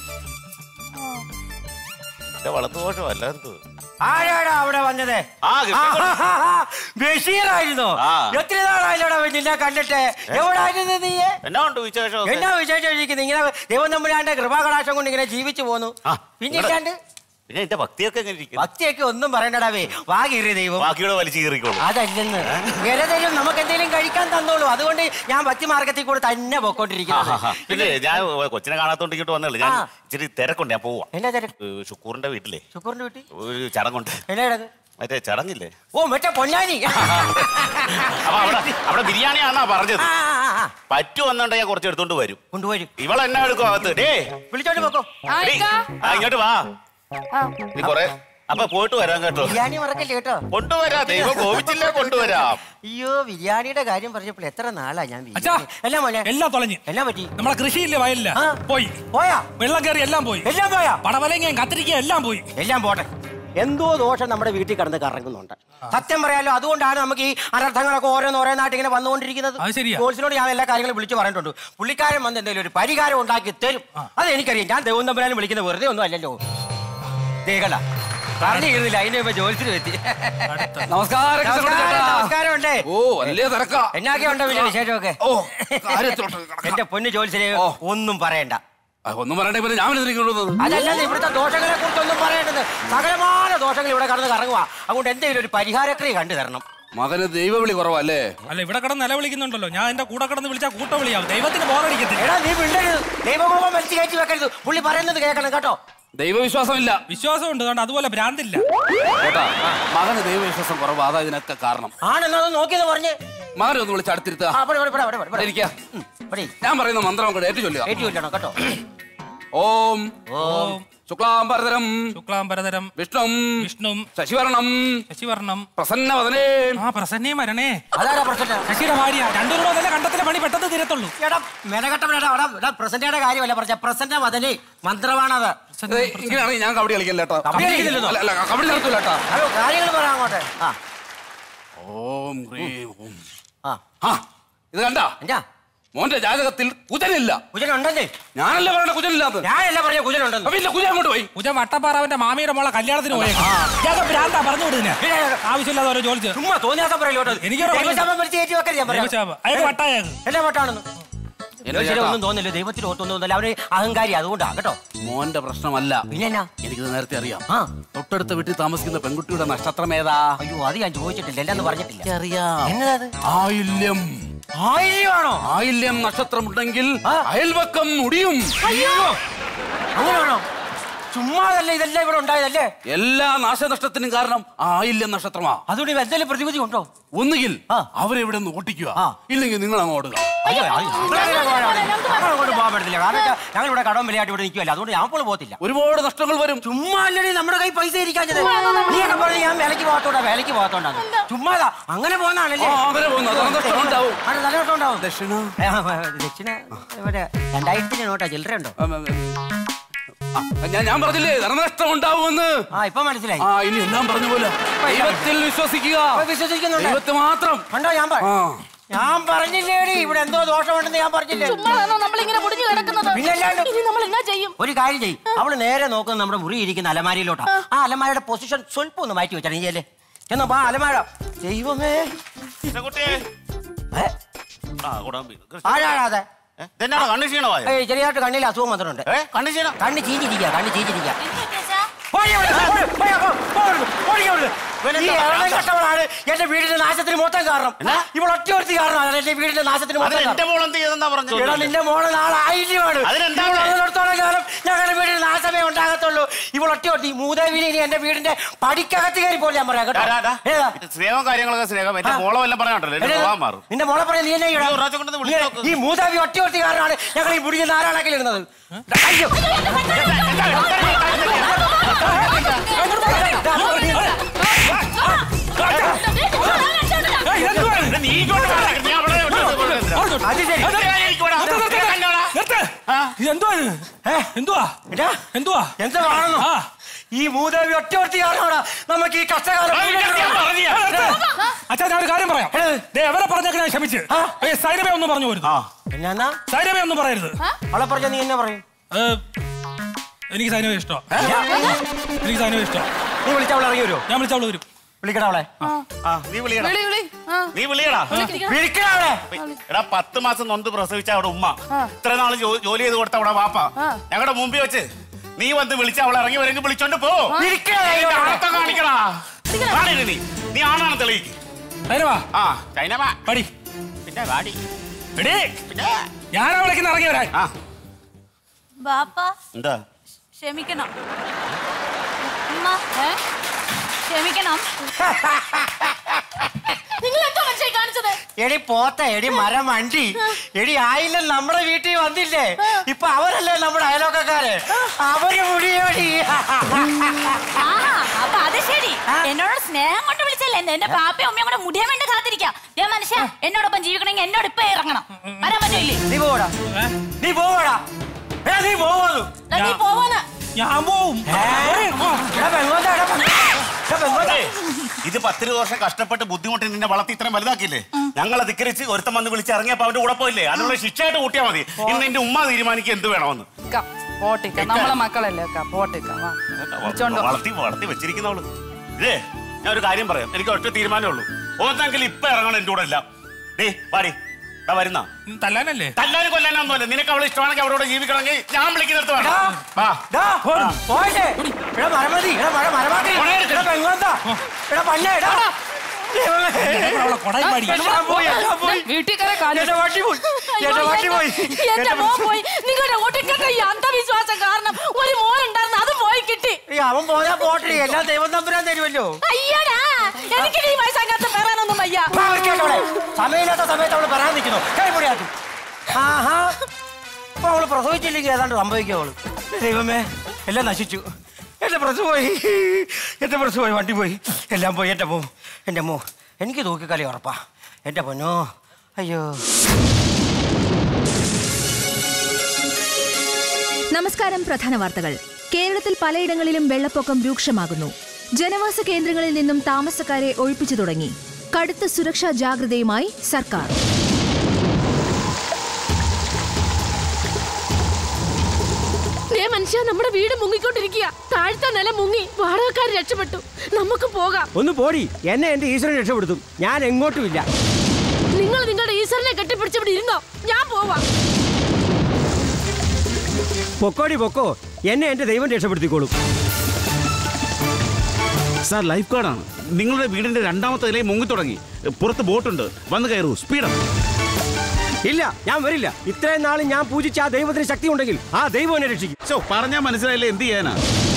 എന്റെ വളർത്തുദോഷം അല്ലാത്തത് ആരാടാ അവിടെ വന്നത് ആ, കിട്ടിക്കോട്ടെ. ബഷീറായിരുന്നോ ആ. എത്ര നാളായില്ലടാ നിന്നെ കണ്ടിട്ട് എവിടായിരുന്നു നീ എന്നാ ഉണ്ട് വിശേഷം എന്നാ വിശേഷം ഇരിക്കുന്നത് ഇങ്ങനെ ദൈവം തമ്പുരാന്റെ കൃപാകടാശം കൊണ്ട് ഇങ്ങനെ ജീവിച്ചു പോന്നു ആ, പിന്നെ ഇവിടെ- ഇല്ലാണ്ട് പിന്നെ എന്റെ ഭക്തിയൊക്കെ എങ്ങനെ ഇരിക്കും ഭക്തിയൊക്കെ ഒന്നും പറയണ്ടടാവേ വാകീറിയ ദൈവം ബാക്കിയുടെ വലിച്ചു കീറിക്കോളൂ അതല്ലെന്ന് ഗരതരും നമുക്ക് എന്തെങ്കിലും കഴിക്കാൻ തന്നോളൂ അതുകൊണ്ട് ഞാൻ ഭക്തി മാർഗത്തിൽ കൂടെ തന്നെ പൊക്കോണ്ടിരിക്കുന്നത് പിന്നെ ഞാൻ കൊച്ചിനെ കാണാത്തോണ്ട് ഇങ്ങോട്ട് വന്നല്ലേ ഞാൻ ആ. ഇച്ചിരി തിരക്കുണ്ട് ഞാൻ പോവാ എന്നാ തിരക്ക് ഏ, ഷുക്കൂറിന്റെ വീട്ടിലെ ശുക്രന്റെ വീട്ടിൽ ഒരു ചടങ്ങുണ്ട് എന്നാ കിടക്ക്? മറ്റേ ചടങ്ങില്ലേ ഓ മറ്റേ പൊന്നാനി അപ്പൊ അവിടെ അവിടെ ബിരിയാണിയാണോ പറഞ്ഞത് ആ, ആ, ആ. പറ്റുമെന്നുണ്ടെങ്കിൽ കുറച്ച് എടുത്തോണ്ട് വരും കൊണ്ടുവരും ഇവൾ എന്നാ എടുക്കും അകത്ത് ഡേ വിളിച്ചോണ്ട് പോക്കോ ആ, എടീ, ഇക്ക. ആ, ഇങ്ങോട്ട് വാ ആ. നീ കൊറേ അപ്പൊ പോയിട്ട് വരാം കേട്ടോ ബിരിയാണി മറക്കല്ലേ കേട്ടോ കൊണ്ടുവരാം ദൈവം കോപിച്ചില്ലേ കൊണ്ടുവരാം അയ്യോ ബിരിയാണിയുടെ കാര്യം പറഞ്ഞപ്പോൾ എത്ര നാളാ ഞാൻ ബിരിയാണി- അച്ഛാ. എല്ലാം മോനെ എല്ലാം തൊലഞ്ഞ് എല്ലാം പറ്റി നമ്മളെ കൃഷിയില്ലേ വയലില്ല ആ. പോയി പോയാ വെള്ളം കയറി എല്ലാം പോയി എല്ലാം പോയാ പടവലങ്ങയും കത്തിരിക്കയും എല്ലാം പോയി എല്ലാം പോട്ടെ എന്തോ ദോഷം നമ്മുടെ വീട്ടിൽ കിടന്ന് കറങ്ങുന്നുണ്ട് സത്യം പറയാലോ അതുകൊണ്ടാണ് നമുക്ക് ഈ അനർത്ഥങ്ങളൊക്കെ ഓരോന്ന് ഓരോന്നായിട്ട് ഇങ്ങനെ വന്നുകൊണ്ടിരിക്കുന്നത് അത് ശരിയാ. ജോത്സ്യനോട് ഞാൻ എല്ലാ കാര്യങ്ങളും വിളിച്ചു പറഞ്ഞിട്ടുണ്ട് പുള്ളിക്കാരൻ വന്ന് എന്തെങ്കിലും ഒരു പരിഹാരം ഉണ്ടാക്കി തരും അത് എനിക്കറിയാം ഞാൻ ദൈവം തമ്പുരാനും വിളിക്കുന്നത് വെറുതെ ഒന്നും അല്ലല്ലോ ദേഹല പറഞ്ഞിരുന്നില്ല അതിന്റെ ഇപ്പൊ ജോലിസിന് എത്തി നമസ്കാരം കൃഷ്ണൻകുട്ടി ചേട്ടാ. നമസ്കാരം ഉണ്ടേ ഓ വലിയ തിരക്കാ എന്നാക്കെ ഉണ്ടോ വലിയ വിശേഷമൊക്കെ ഓ, കാര്യത്തിലോട്ട് കിടക്കാം. എന്റെ പൊന്നു ജോലിസിനെ ഓ. ഒന്നും പറയണ്ട ആ, ഒന്നും പറയണ്ടേ പിന്നെ ഞാൻ ഇതിരിക്കുന്നത് അതല്ലാതെ ഇവിടുത്തെ ദോഷങ്ങളെ കുറിച്ചൊന്നും പറയേണ്ടത് സകലമായ ദോഷങ്ങൾ ഇവിടെ കടന്ന് കറങ്ങുക അതുകൊണ്ട് എന്തെങ്കിലും ഒരു പരിഹാരക്രിയ കണ്ടു തരണം മകന് ദൈവവിളി കുറവല്ലേ അല്ല ഇവിടെ കിടന്ന് നിലവിളിക്കുന്നുണ്ടല്ലോ ഞാൻ എന്റെ കൂടെ കിടന്ന് വിളിച്ചാൽ കൂട്ട വിളിയാവും ദൈവത്തിന് ബോറടിക്കത്തില്ല എടാ നീ വിണ്ടരുത് ദൈവകോപം വലിച്ചു കയറ്റി വെക്കരുത് പുള്ളി പറയുന്നത് കേൾക്കണം കേട്ടോ ദൈവവിശ്വാസമില്ല വിശ്വാസമുണ്ട് അതുകൊണ്ട് അതുപോലെ ഭ്രാന്തില്ല കേട്ടാ മകന് ദൈവവിശ്വാസം കുറവ് അതാ ഇതിനൊക്കെ കാരണം ആണെന്നത് നോക്കിയത് പറഞ്ഞ് മകനെ ഒന്ന് വിളിച്ച് അടുത്തിരുത്തുക ആ, ഇവിടെ, ഇവിടെ, ഇവിടെ, ഇവിടെ, ഇവിടെ. ഇരിക്ക. ഉം, ഇവിടെ. ഞാൻ പറയുന്ന മന്ത്രം അങ്ങോട്ട് ഏറ്റു ചൊല്ലുക ഏറ്റു ചൊല്ലണം കേട്ടോ ഓം ഓം ശുക്ലാംബരതരം ശുക്ലാംബരതരം വിഷ്ണും വിഷ്ണും ശശിവർണം ശശിവർണം പ്രസന്നവദനേ ആ പ്രസന്നേ മരണേ അതാരാ പ്രശ്നം ശശിയുടെ ഭാര്യ രണ്ടുപേരും അതല്ലേ കണ്ടത്തിലെ പണി പെട്ടെന്ന് തീരത്തുള്ളൂ എടാ മെനകെട്ടവനെടാ അവിടെ എടാ പ്രസന്റയുടെ കാര്യമല്ല പറഞ്ഞ പ്രസന്ന മതലേ മന്ത്രമാണത് ഏയ്, ഇങ്ങനെയാണെങ്കിൽ ഞാൻ കബഡി കളിക്കില്ല കേട്ടോ കബഡി കളിക്കില്ലെന്നോ? അല്ല, അല്ല, കബഡി നടത്തൂല കേട്ടോ അയ്യോ കാര്യങ്ങൾ പറയാം അങ്ങോട്ട് ആ ഓം ഹ്രീം ഓം ആ ആ ഇത് കണ്ട എന്താ മോന്റെ ജാതകത്തിൽ കുജനില്ല കുജനുണ്ടല്ലേ ഞാനല്ലേ പറയണ കുജനില്ലാത്ത ഞാനല്ല പറഞ്ഞ കുജനുണ്ടെന്ന് പിന്നെ കുജൻ അങ്ങോട്ട് പോയി ഉജ വട്ടപ്പാറാവന്റെ മാമിയുടെ മോളെ കല്യാണത്തിന് പോയേക്കാം ഭ്രാന്താ പറഞ്ഞു വിടുന്നേ ആവശ്യമില്ലാതെ ഓരോ ജോലിച്ച് ചുമ്മാ തോന്നിയാസം പറയല്ലോ കേട്ടോ എനിക്കൊരു ദൈവശാപം വലിച്ച് കയറ്റി വെക്കരുത് ഞാൻ പറയാം അയാൾക്ക് വട്ടായത് എല്ലാം വട്ടാണെന്ന് എന്റെ ജ്യോത്സ്യരെ ചേട്ടാ. ഒന്നും തോന്നില്ല ദൈവത്തിന് ഒത്തൊന്നും തോന്നില്ല അവന് അഹങ്കാരി അതുകൊണ്ടാ കേട്ടോ മോന്റെ പ്രശ്നമല്ല പിന്നെന്നാ എനിക്കിത് നേരത്തെ അറിയാം ആ തൊട്ടടുത്ത വീട്ടിൽ താമസിക്കുന്ന പെൺകുട്ടിയുടെ നക്ഷത്രം ഏതാ അയ്യോ അത് ഞാൻ ചോദിച്ചിട്ടില്ല എല്ലാം പറഞ്ഞിട്ടില്ല അറിയാം എന്നതാ അത് ആയില്യം ആയിരമാണോ ആയില്യം നക്ഷത്രം ഉണ്ടെങ്കിൽ ആ. അയൽവക്കം മുടിയും അയ്യോ അങ്ങനെയാണോ ചുമ്മാതല്ലേ ഇതെല്ലാം ഇവിടെ ഉണ്ടായതല്ലേ എല്ലാ നാശനഷ്ടത്തിനും കാരണം ആയില്യം നക്ഷത്രമാ അതുകൊണ്ട് ഇവ എന്തെങ്കിലും പ്രതിവിധി ഉണ്ടോ ഒന്നുകിൽ ആ. അവരെ ഇവിടെ നിന്ന് ഓട്ടിക്കുക ആ. ഇല്ലെങ്കിൽ നിങ്ങൾ അങ്ങ് ഓടുക അയ്യോ അയ്യോ, അങ്ങനെ പോകാൻ പറ്റില്ല. അങ്ങനെ അങ്ങോട്ട് പോകാൻ പറ്റത്തില്ല കാരണം വെച്ചാ ഞങ്ങൾ ഇവിടെ കടം വിലയായിട്ട് ഇവിടെ നിൽക്കുമല്ലോ അതുകൊണ്ട് ഞാൻ പോലും പോകത്തില്ല ഒരുപാട് നഷ്ടങ്ങൾ വരും ചുമ്മാ അല്ലടി നമ്മുടെ കൈ പൈസ ഇരിക്കാഞ്ഞത് നീയൊക്കെ പറഞ്ഞു ഞാൻ വിലക്ക് പോകത്തോണ്ടാ വിലക്ക് പോകത്തോണ്ടാണ് ചുമ്മാതാ അങ്ങനെ ആ, പോകുന്നതാണല്ലേ അങ്ങനെ പോകുന്നു അതാണ് നഷ്ടം ഉണ്ടാവും അത് നല്ല നഷ്ടം ഉണ്ടാവും ദക്ഷിണ ഏ, ആ, ദക്ഷിണ ഇവിടെ രണ്ടായിരത്തിന് നോട്ടാ ചില്ലറ ഉണ്ടോ ആ, ആ, ആ, ഞാൻ ഞാൻ പറഞ്ഞില്ലേ ധനനഷ്ടം ഉണ്ടാവുമെന്ന് ആ ഇപ്പൊ മനസ്സിലായി ആ ഇനി എല്ലാം പറഞ്ഞ പോലെ ദൈവത്തിൽ വിശ്വസിക്കുക ഇപ്പൊ വിശ്വസിക്കുന്നുണ്ട് ദൈവത്തെ മാത്രം കണ്ടോ ഞാൻ പറ- ആ. ഞാൻ പറഞ്ഞില്ലേടി ഇവിടെ എന്തോ ദോഷമുണ്ടെന്ന് ഞാൻ പറഞ്ഞില്ലേ ചുമ്മാതാണോ നമ്മളിങ്ങനെ മുടിഞ്ഞു കിടക്കുന്നത് പിന്നല്ലാണ്ട്. ഇനി നമ്മൾ എന്നാ ചെയ്യും ഒരു കാര്യം ചെയ്യും അവള് നേരെ നോക്കുന്നത് നമ്മുടെ മുറി ഇരിക്കുന്ന അലമാരിയിലോട്ടാ ആ അലമാരയുടെ പൊസിഷൻ സ്വല്പം ഒന്ന് മാറ്റി വെച്ചാൽ നീയല്ലേ എന്നപ്പോ ആ അലമാര ദൈവമേ ഏ? ആരാടാ അത് ഇതെന്നാണ് കണ്ണു ക്ഷീണമായ ഏയ് ചെറിയായിട്ട് കണ്ണിൽ അസുഖം വന്നിട്ടുണ്ട് ഏ കണ്ണു ക്ഷീണം കണ്ണ് ചീഞ്ഞിരിക്കുക കണ്ണ് ചീഞ്ഞിരിക്കുക എന്ത് പറ്റിയച്ചാ? ഓടി അവിടെ, ഓടി, ഓടി, ഓടി, ഓടി, ഓടി, ഓടി. ഈ ഇളയ കഷ്ടവളാണ് എന്റെ വീടിന്റെ നാശത്തിന് മൊത്തം കാരണം ഇവൾ ഒറ്റ ഒരുത്തി കാരണമാണ് എന്റെ വീടിന്റെ നാശത്തിന് അത് മൊത്തം എന്റെ കാരണം മോളെന്ത് ചെയ്തെന്നാ പറഞ്ഞത് എടാ നിന്റെ മോളെ നാളെ ആയില്യമാണ് അതിനെന്താ ഇവൾ അവിടെ? അതിനടുത്തോളം കാലം ഞങ്ങളുടെ വീടിന് നാശമേ ഉണ്ടാകത്തുള്ളൂ ഇവൾ ഒറ്റ ഒട്ടി മൂതാവിനെ ഇനി എന്റെ വീടിന്റെ പടിക്കകത്ത് കയറി പോലെ ഞാൻ പറയാം കേട്ടോ ഡാ, ഡാ, ഡാ. ഏതാ? ഇത് സ്നേഹവും കാര്യങ്ങളൊക്കെ സ്നേഹം എന്റെ ആ. മോളെ വല്ലതും പറഞ്ഞോണ്ടല്ലോ എന്റെ ഏതാ? സ്വഭാവം മാറും നിന്റെ മോളെ പറയാൻ നീ എന്നെ ഈ ഒരു പ്രാവശ്യം കൊണ്ടൊന്ന് വിളിച്ച് നോക്ക്. ഈ മൂതാവി ഒറ്റ ഒട്ടി കാരണമാണ് ഞങ്ങൾ ഈ മുടിഞ്ഞ നാരാണക്കിൽ ഇരുന്നത് അയ്യോ ഏയ്, ഇതെന്തുവാണ്? നീ ഇങ്ങോട്ട് വാ. നീ അവിടെ ഇങ്ങോട്ട് വാ. അത് ശരി നിർത്ത്. എനിക്ക് ഇവിടെ നിർത്ത്, നിർത്ത്, നിർത്ത്. കണ്ടോടാ. നിർത്ത്. ഇതെന്തുവാ ഇത്? ഏ? എന്തുവാ എടാ, എന്തുവാ എന്താ കാണുന്നു ആ. ഈ മൂതാവി ഒറ്റ ഒട്ടി കാരണമാണ് നമുക്ക് ഈ കഷ്ടകാലം ആ, ഇതൊക്കെ ഞാൻ പറഞ്ഞിയാ. അച്ഛാ ഞാൻ ഒരു കാര്യം പറയാം ഏത്? ദേ അവരെ പറഞ്ഞേക്ക് ഞാൻ ക്ഷമിച്ച് ആ. ഏയ് സൈനബെ ഒന്നും പറഞ്ഞു പോരുത് ആ എന്നാ സൈനബെ ഒന്നും പറയരുത് അവളെ പറഞ്ഞ നീ എന്നെ പറയും ഏ, എനിക്ക് സൈനബെ ഇഷ്ടം എനിക്ക് സൈനബെ ഇഷ്ടം നീ വിളിച്ച അവളെ ഇറങ്ങി വരുമോ ഞാൻ വിളിച്ചവള് വരും വിളിക്കട അവളെ ആ നീ വിളിയടാ വിളി വിളി ആ നീ വിളിയടാ വിളിക്കട അവളെ എടാ പത്ത് മാസം നൊന്ത് പ്രസവിച്ച അവിടെ ഉമ്മ ഇത്ര നാള് ജോ- ജോലി ചെയ്ത് കൊടുത്ത അവിടെ വാപ്പ ഞങ്ങളുടെ മുമ്പിൽ വെച്ച് നീ വന്ന് വിളിച്ച അവളെ ഇറങ്ങി വരെങ്കിൽ വിളിച്ചോണ്ട് പോ വിളിക്കട നിന്റെ ആണത്തം കാണിക്കടാ കാണില്ല നീ നീ ആണാണ് തെളിയിക്ക് സൈനബ ആ ചൈനമ പടി പിന്നെ വാടി എടീ പിന്നെ ഞാനാ വിളിക്കുന്ന ഇറങ്ങി വരാൻ ആ ബാപ്പ എന്താ ക്ഷമിക്കണം ഉമ്മ ഏ? ക്ഷമിക്കണം നിങ്ങൾ എന്താ മനുഷ്യ കാണിച്ചത് എടി പോത്ത എടി മരം വണ്ടി എടി ആയില്ല നമ്മുടെ വീട്ടിൽ വന്നില്ലേ ഇപ്പൊ അവരല്ലേ നമ്മുടെ അയലോക്കക്കാര് അവര് മുടിയോടി ആഹാ അപ്പൊ അത് ശരി എന്നോട് സ്നേഹം കൊണ്ട് വിളിച്ചല്ലേ എന്നെ എന്റെ പാപ്പയും അമ്മയും കൂടെ മുടിയാൻ വേണ്ടി കാത്തിരിക്കാം ഏ മനുഷ്യ എന്നോടൊപ്പം ജീവിക്കണമെങ്കിൽ എന്നോട് ഇപ്പൊ ഇറങ്ങണം വരാൻ പറ്റില്ലേ നീ പോവടാ നീ പോവടാ എടാ നീ പോവന്നു നീ പോവാനാ ഞാൻ പോവും ഇത് പത്തിരു വർഷം കഷ്ടപ്പെട്ട് ബുദ്ധിമുട്ടി നിന്നെ വളർത്തി ഇത്രയും വലുതാക്കിയില്ലേ ഞങ്ങളെ ധിക്കരിച്ച് ഒരുത്തം വന്ന് വിളിച്ച് ഇറങ്ങിയപ്പോ അവന്റെ കൂടെ പോയില്ലേ അതിനുള്ള ശിക്ഷയായിട്ട് കൂട്ടിയാൽ മതി ഇന്ന് എന്റെ ഉമ്മ തീരുമാനിക്കുക എന്ത് വേണമെന്ന് ഇക്ക, പോട്ടിക്ക നമ്മളെ മക്കളല്ലേ അക്ക പോട്ടിക്ക വാ വിളിച്ചോണ്ട് വാ. വളർത്തി വളർത്തി വെച്ചിരിക്കുന്നവള് ഇതേ ഞാൻ ഒരു കാര്യം പറയാം എനിക്ക് ഒറ്റ തീരുമാനമേ ഉള്ളൂ ഓർത്തെങ്കിൽ ഇപ്പൊ ഇറങ്ങണം എന്റെ കൂടെ എല്ലാം ഡേ വാടി ദാ വരുന്ന തല്ലാനല്ലേ തല്ലാനും കൊല്ലാനൊന്നുമല്ല നിനക്ക് അവളെ ഇഷ്ടമാണെങ്കിൽ അവളോട് ജീവിക്കണമെങ്കിൽ ഞാൻ വിളിക്കുന്നിടത്ത് വേണം വാ. പോയില്ലേ എടാ മരമതി എടാ മഴ മരമാക്കി എടാ പെങ്ങോന്താ എടാ പന്നെ എടാ ദൈവമേ. അവളെ കൊടയും പാടി ഞാൻ പോയി, ഞാൻ പോയി. വീട്ടിൽ കയറി കാലി എന്റെ വണ്ടി പോയി എന്റെ വണ്ടി പോയി എന്റെ മോൻ പോയി നിങ്ങളുടെ ഒട്ടിക്കട്ട ഈ അന്ധവിശ്വാസം കാരണം ഒരു മോൻ ഉണ്ടായിരുന്നു അത് പോയി കിട്ടി ഈ അവൻ പോയാ പോട്ടെ എല്ലാം ദൈവം തമ്പുരാൻ തരുമല്ലോ അയ്യടാ എനിക്ക് ഈ വയസ്സാകാത്ത പേരാനൊന്നും വയ്യ ഇപ്പൊ വിളിക്കട്ടെ അവളെ. സമയമില്ലാത്ത സമയത്ത് അവള് പറയാൻ നിൽക്കുന്നു കൈപ്പൊടിയാക്കി ആഹാ അപ്പൊ അവള് പ്രസവിച്ചില്ലെങ്കിൽ ഏതാണ്ട് സംഭവിക്കും അവള് ദൈവമേ എല്ലാം നശിച്ചു എന്റെ പ്രസ് പോയി എന്റെ പ്രസ് പോയി വണ്ടി പോയി എല്ലാം പോയി എന്റെ മോ എന്റെ മോ എനിക്ക് തൂക്കിക്കളി ഉറപ്പാ എന്റെ പൊന്നോ അയ്യോ നമസ്കാരം പ്രധാന വാർത്തകൾ കേരളത്തിൽ പലയിടങ്ങളിലും വെള്ളപ്പൊക്കം രൂക്ഷമാകുന്നു ജനവാസ കേന്ദ്രങ്ങളിൽ നിന്നും താമസക്കാരെ ഒഴിപ്പിച്ചു തുടങ്ങി കടുത്ത സുരക്ഷാ ജാഗ്രതയുമായി സർക്കാർ ദേ മനുഷ്യ നമ്മുടെ വീട് മുങ്ങിക്കൊണ്ടിരിക്കുക താഴത്തെ നില മുങ്ങി വാടകക്കാർ രക്ഷപ്പെട്ടു നമുക്ക് പോകാം ഒന്ന് പോടി എന്നെ എന്റെ ഈശ്വരൻ രക്ഷപ്പെടുത്തും ഞാൻ എങ്ങോട്ടുമില്ല നിങ്ങൾ നിങ്ങളുടെ ഈശ്വരനെ കെട്ടിപ്പിടിച്ചിവിടെ ഇരുന്നോ ഞാൻ പോവാം പൊക്കോടി പൊക്കോ എന്നെ എന്റെ ദൈവം രക്ഷപ്പെടുത്തിക്കോളും സാർ ലൈഫ് ഗാർഡാണ് നിങ്ങളുടെ വീടിന്റെ രണ്ടാമത്തെ നിലയിൽ മുങ്ങി തുടങ്ങി പുറത്ത് ബോട്ടുണ്ട് വന്ന് കയറൂ സ്പീഡാണ് ഇല്ല ഞാൻ വരില്ല ഇത്രയും നാൾ ഞാൻ പൂജിച്ച ആ ദൈവത്തിന് ശക്തി ഉണ്ടെങ്കിൽ ആ ദൈവം എന്നെ രക്ഷിക്കും ചോ പറഞ്ഞാൽ മനസ്സിലായില്ലേ എന്ത് ചെയ്യാനാ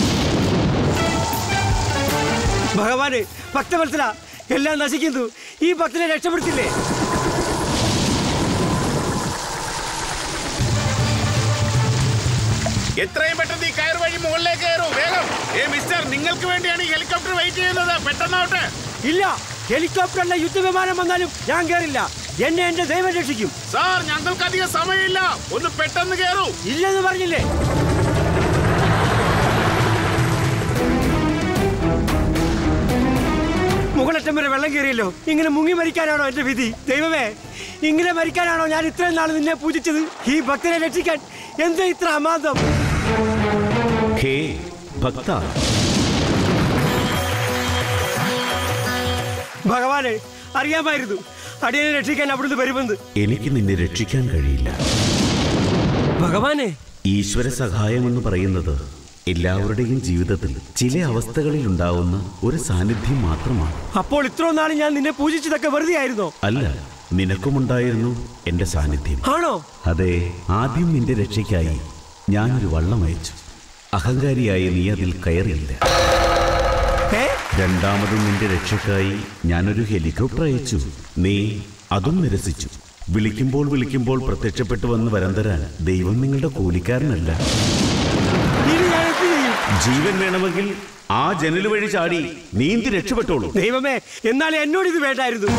ഭഗവാന് ഭക്തവത്സല എല്ലാം നശിക്കുന്നു ഈ ഭക്തനെ രക്ഷപ്പെടുത്തില്ലേ എത്രയും പെട്ടെന്ന് ഈ കയർ വഴി മുകളിലേക്ക് കയറൂ വേഗം ഏ മിസ്റ്റർ നിങ്ങൾക്ക് വേണ്ടിയാണ് ഈ ഹെലികോപ്റ്റർ വെയിറ്റ് ചെയ്യുന്നത് പെട്ടെന്നാവട്ടെ ഇല്ല ഹെലികോപ്റ്ററിലെ യുദ്ധവിമാനം വന്നാലും ഞാൻ കയറില്ല എന്നെ എന്റെ ദൈവം രക്ഷിക്കും സാർ ഞങ്ങൾക്ക് അധികം സമയമില്ല ഒന്ന് പെട്ടെന്ന് കയറൂ ഇല്ലെന്ന് പറഞ്ഞില്ലേ മുകളറ്റം വരെ വെള്ളം കയറിയല്ലോ ഇങ്ങനെ മുങ്ങി മരിക്കാനാണോ എന്റെ വിധി ദൈവമേ ഇങ്ങനെ മരിക്കാനാണോ ഞാൻ ഇത്രയും നാൾ നിന്നെ പൂജിച്ചത് ഈ ഭക്തനെ രക്ഷിക്കാൻ എന്താ ഇത്ര അമാന്തം ഹേ ഭക്ത ഭഗവാനെ അറിയാമായിരുന്നു അടിയനെ രക്ഷിക്കാൻ അവിടുന്ന് വരുമെന്ന് എനിക്ക് നിന്നെ രക്ഷിക്കാൻ കഴിയില്ല ഭഗവാനെ ഈശ്വര സഹായം എന്ന് പറയുന്നത് എല്ലാവരുടെയും ജീവിതത്തിൽ ചില അവസ്ഥകളിൽ ഉണ്ടാവുന്ന ഒരു സാന്നിധ്യം മാത്രമാണ് അപ്പോൾ ഇത്രയും നാൾ ഞാൻ നിന്നെ പൂജിച്ചതൊക്കെ വെറുതെ ആയിരുന്നോ അല്ല നിനക്കുമുണ്ടായിരുന്നു എന്റെ സാന്നിധ്യം ആണോ അതെ ആദ്യം നിന്റെ രക്ഷയ്ക്കായി ഞാനൊരു വള്ളം അയച്ചു അഹങ്കാരിയായി നീ അതിൽ കയറിയില്ല രണ്ടാമതും നിന്റെ രക്ഷയ്ക്കായി ഞാനൊരു ഹെലികോപ്റ്റർ അയച്ചു നീ അതും നിരസിച്ചു വിളിക്കുമ്പോൾ വിളിക്കുമ്പോൾ പ്രത്യക്ഷപ്പെട്ടു വന്ന് വരം തരാൻ ദൈവം നിങ്ങളുടെ കൂലിക്കാരനല്ല ഇനി ഞാൻ എന്ത് ചെയ്യും ജീവൻ വേണമെങ്കിൽ ആ ജനൽ വഴി ചാടി നീന്തി രക്ഷപ്പെട്ടോളൂ ദൈവമേ എന്നാൽ എന്നോട് ഇത് വേണ്ടായിരുന്നു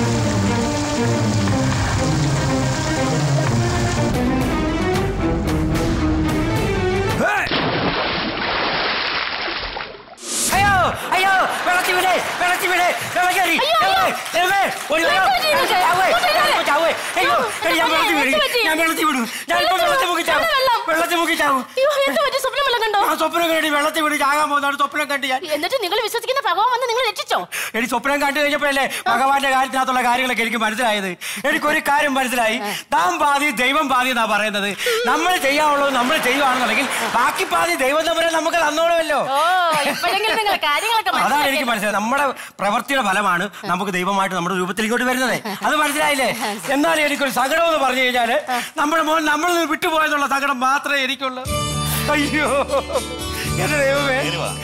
അയ്യോ അയ്യോ വെള്ളത്തി വിട് വെള്ളത്തി വിട് വെള്ളം കയറി ദൈവമേ, ഒരു വെള്ളം. ചാവേ, ഞാനിപ്പോ ചാവേ. അയ്യോ എടി, ഞാൻ വെള്ളത്തിൽ വീഴും ഞാൻ വെള്ളത്തിൽ വിടും ഞാനിപ്പോ വെള്ളത്തിൽ മുക്കി ചാവും വെള്ളത്തിൽ മുക്കി ചാവും അയ്യോ എന്ത് പറ്റി സ്വപ്നം വല്ലതും കണ്ടോ ആ സ്വപ്നം കണ്ടി വെള്ളത്തിൽ വീട് ചാകാൻ പോകുന്നതാണ് സ്വപ്നം കണ്ട് ഞാൻ എന്നിട്ട് നിങ്ങൾ വിശ്വസിക്കുന്ന ഭഗവാൻ വന്ന് നിങ്ങൾ രക്ഷിച്ചോ എടി സ്വപ്നം കണ്ടു കഴിഞ്ഞപ്പോഴല്ലേ ഭഗവാന്റെ കാര്യത്തിനകത്തുള്ള കാര്യങ്ങളൊക്കെ എനിക്ക് മനസ്സിലായത് എനിക്കൊരു കാര്യം മനസ്സിലായി താൻ പാതി ദൈവം പാതി എന്നാ പറയുന്നത് നമ്മൾ ചെയ്യാനുള്ളത് നമ്മൾ ചെയ്യുവാണെന്നുണ്ടെങ്കിൽ ബാക്കി പാതി ദൈവം തമ്മിൽ നമുക്ക് തന്നോളുമല്ലോ ഓ ഇപ്പോഴെങ്കിലും നിങ്ങൾ കാര്യങ്ങളൊക്കെ അതാണ് എനിക്ക് മനസ്സിലാക്കി മനസ്സിലായത് നമ്മുടെ പ്രവൃത്തിയുടെ ഫലമാണ് നമുക്ക് ദൈവമായിട്ട് നമ്മുടെ രൂപത്തിൽ ഇങ്ങോട്ട് വരുന്നത് അത് മനസ്സിലായില്ലേ എന്നാലും എനിക്കൊരു സങ്കടം എന്ന് പറഞ്ഞു കഴിഞ്ഞാല് നമ്മുടെ മോൻ നമ്മളിൽ നിന്ന് വിട്ടുപോയെന്നുള്ള സങ്കടം മാത്രമേ എനിക്കുള്ളൂ അയ്യോ എന്റെ ദൈവമേ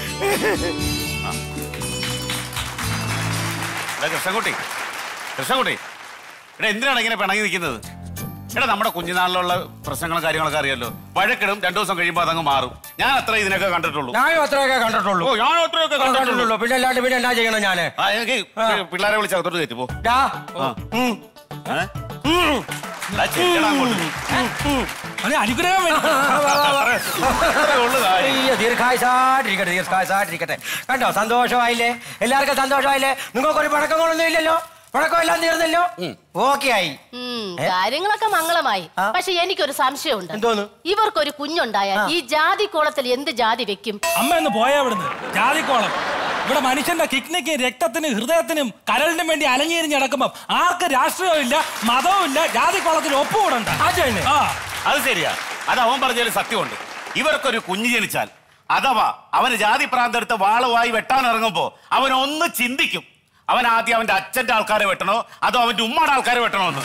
എടാ കൃഷ്ണൻകുട്ടി കൃഷ്ണൻകുട്ടി എടാ എന്തിനാണ് ഇങ്ങനെ പിണങ്ങി നിൽക്കുന്നത് എടാ നമ്മുടെ കുഞ്ഞുനാളിലുള്ള പ്രശ്നങ്ങളും കാര്യങ്ങളൊക്കെ അറിയാലോ വഴക്കിടും രണ്ടു ദിവസം കഴിയുമ്പോൾ അതങ്ങ് മാറും ഞാൻ അത്ര ഇതിനൊക്കെ കണ്ടിട്ടുള്ളൂ ഞാനും അത്രയൊക്കെ കണ്ടിട്ടുള്ളൂ ഓ ഞാൻ അത്രയൊക്കെ കണ്ടിട്ടുള്ളൂ കണ്ടിട്ടുള്ളൂ പിന്നെ അല്ലാണ്ട് പിന്നെ എന്നാ ചെയ്യണം ഞാന് ആ എനിക്ക് പിള്ളേരെ വിളിച്ച് അകത്തോട്ട് കയറ്റി പോ ഡാ. ആ. ഉം. ഏ? എടാ, ചെല്ലടാ അങ്ങോട്ട്. അനുഗ്രഹം വേണം. അത്രേ ഉള്ളൂ കാര്യം. അയ്യോ, ദീർഘായുസായിട്ടിരിക്കട്ടെ ദീർഘായുസായിട്ടിരിക്കട്ടെ കണ്ടോ സന്തോഷമായില്ലേ എല്ലാവർക്കും സന്തോഷമായില്ലേ നിങ്ങൾക്കൊരു പഴക്കങ്ങളൊന്നും ഇല്ലല്ലോ പഴക്കം എല്ലാം തീർന്നല്ലോ ഓക്കെ ആയി ഉം, കാര്യങ്ങളൊക്കെ മംഗളമായി പക്ഷെ എനിക്കൊരു സംശയമുണ്ട് എന്തോന്ന് ഇവർക്കൊരു കുഞ്ഞുണ്ടായാൽ ഈ ജാതി കോളത്തിൽ എന്ത് ജാതി വെക്കും അമ്മ ഒന്ന് പോയാ ഇവിടുന്ന് ജാതിക്കോളം ഇവിടെ മനുഷ്യന്റെ കിഡ്നിക്ക് രക്തത്തിനും ഹൃദയത്തിനും കരളിനും വേണ്ടി അലഞ്ഞിരിഞ്ഞ് നടക്കുമ്പോ ആർക്ക് രാഷ്ട്രീയവും ഇല്ല മതവും ഇല്ല ജാതിക്കോളത്തിൽ ഒപ്പുകൂടണ്ട ആ അത് ശരിയാ അത് അവൻ പറഞ്ഞതിൽ സത്യമുണ്ട് ഇവർക്കൊരു കുഞ്ഞ് ജനിച്ചാൽ അഥവാ അവന് ജാതി പ്രാന്തെടുത്ത് വാളുമായി വെട്ടാൻ ഇറങ്ങുമ്പോ അവൻ ഒന്ന് ചിന്തിക്കും അവൻ ആദ്യം അവന്റെ അച്ഛന്റെ ആൾക്കാരെ വെട്ടണോ അതോ അവന്റെ ഉമ്മയുടെ ആൾക്കാരെ വെട്ടണോ എന്ന്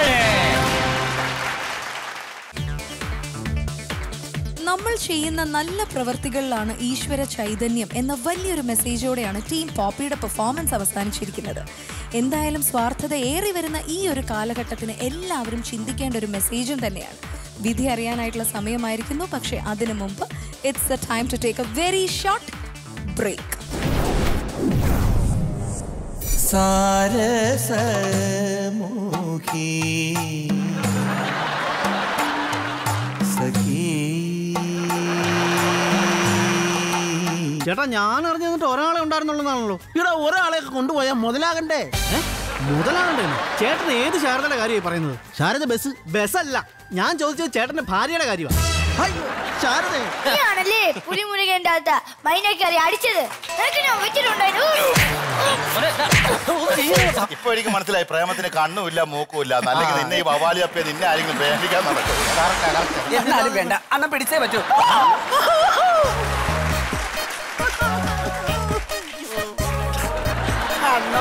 നമ്മൾ ചെയ്യുന്ന നല്ല പ്രവൃത്തികളിലാണ് ഈശ്വര ചൈതന്യം എന്ന വലിയൊരു മെസ്സേജോടെയാണ് ടീം പോപ്പിയുടെ പെർഫോമൻസ് അവസാനിച്ചിരിക്കുന്നത് എന്തായാലും സ്വാർത്ഥത ഏറി വരുന്ന ഈ ഒരു കാലഘട്ടത്തിന് എല്ലാവരും ചിന്തിക്കേണ്ട ഒരു മെസ്സേജും തന്നെയാണ് വിധി അറിയാനായിട്ടുള്ള സമയമായിരിക്കുന്നു പക്ഷേ അതിനു മുമ്പ് it's the time to take a very short break സാരസമുഖി സഖി ചേട്ടാ ഞാൻ അറിഞ്ഞു തന്നിട്ട് ഒരാളെ ഉണ്ടായിരുന്നുള്ളതാണല്ലോ ഇവിടെ ഒരാളെയൊക്കെ കൊണ്ടുപോയാൽ മുതലാകണ്ടേ ഏ? മുതലാകണ്ടേ ചേട്ടൻ ഏത് ശാരദയുടെ കാര്യമായി പറയുന്നത് ശാരദ ബസ് ബസ്സല്ല ഞാൻ ചോദിച്ചത് ചേട്ടന്റെ ഭാര്യയുടെ കാര്യമാണ് ശാരദേ നീയാണല്ലേ പുലിമുരുകന്റെ അകത്ത് മൈനക്കറി അടിച്ചത് നിനക്ക് ഞാൻ വെച്ചിട്ടുണ്ടായിരുന്നു ഇപ്പൊ എനിക്ക് മനസ്സിലായി പ്രേമത്തിന് കണ്ണുമില്ല മൂക്കുമില്ല അല്ലെങ്കിൽ നിന്നെ ഈ വവാലി അപ്പിയെ നിന്നെ ആരെങ്കിലും പ്രേമിക്കാൻ നടക്കും എന്നാലും വേണ്ട അണ്ണൻ പിടിച്ചേ പറ്റൂ അണ്ണോ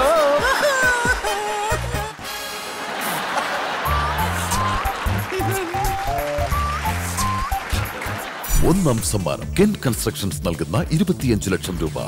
ഒന്നാം സമ്മാനം കെൻ കൺസ്ട്രക്ഷൻസ് നൽകുന്ന ഇരുപത്തിയഞ്ച് ലക്ഷം രൂപ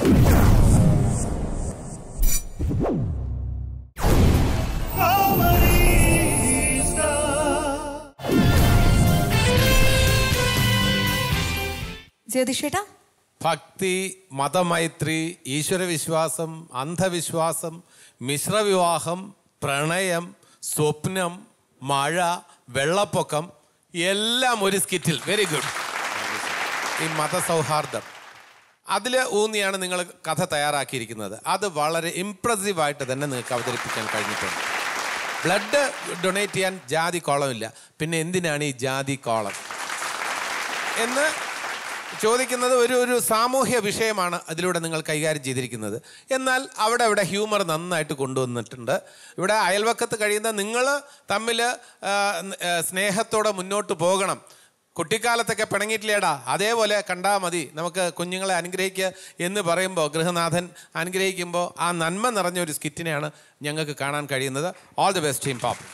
ജ്യോതിഷേട്ടാ ഭക്തി മതമൈത്രി ഈശ്വരവിശ്വാസം അന്ധവിശ്വാസം മിശ്രവിവാഹം പ്രണയം സ്വപ്നം മഴ വെള്ളപ്പൊക്കം എല്ലാം ഒരു സ്കിറ്റിൽ വെരി ഗുഡ് ഈ മതസൗഹാർദ്ദം അതിൽ ഊന്നിയാണ് നിങ്ങൾ കഥ തയ്യാറാക്കിയിരിക്കുന്നത് അത് വളരെ ഇംപ്രസീവായിട്ട് തന്നെ നിങ്ങൾക്ക് അവതരിപ്പിക്കാൻ കഴിഞ്ഞിട്ടുണ്ട് ബ്ലഡ് ഡൊണേറ്റ് ചെയ്യാൻ ജാതി കോളമില്ല പിന്നെ എന്തിനാണ് ഈ ജാതി കോളം എന്ന് ചോദിക്കുന്നത് ഒരു ഒരു സാമൂഹ്യ വിഷയമാണ് അതിലൂടെ നിങ്ങൾ കൈകാര്യം ചെയ്തിരിക്കുന്നത് എന്നാൽ അവിടെ അവിടെ ഹ്യൂമർ നന്നായിട്ട് കൊണ്ടുവന്നിട്ടുണ്ട് ഇവിടെ അയൽവക്കത്ത് കഴിയുന്ന നിങ്ങൾ തമ്മിൽ ആ, ആ, സ്നേഹത്തോടെ മുന്നോട്ട് പോകണം കുട്ടിക്കാലത്തൊക്കെ പിണങ്ങിയിട്ടില്ലേടാ അതേപോലെ കണ്ടാൽ മതി നമുക്ക് കുഞ്ഞുങ്ങളെ അനുഗ്രഹിക്കുക എന്ന് പറയുമ്പോൾ ഗൃഹനാഥൻ അനുഗ്രഹിക്കുമ്പോൾ ആ നന്മ നിറഞ്ഞ ഒരു സ്കിറ്റിനെയാണ് ഞങ്ങൾക്ക് കാണാൻ കഴിയുന്നത് ഓൾ ദി ബെസ്റ്റ് ടീം പാപ്പ്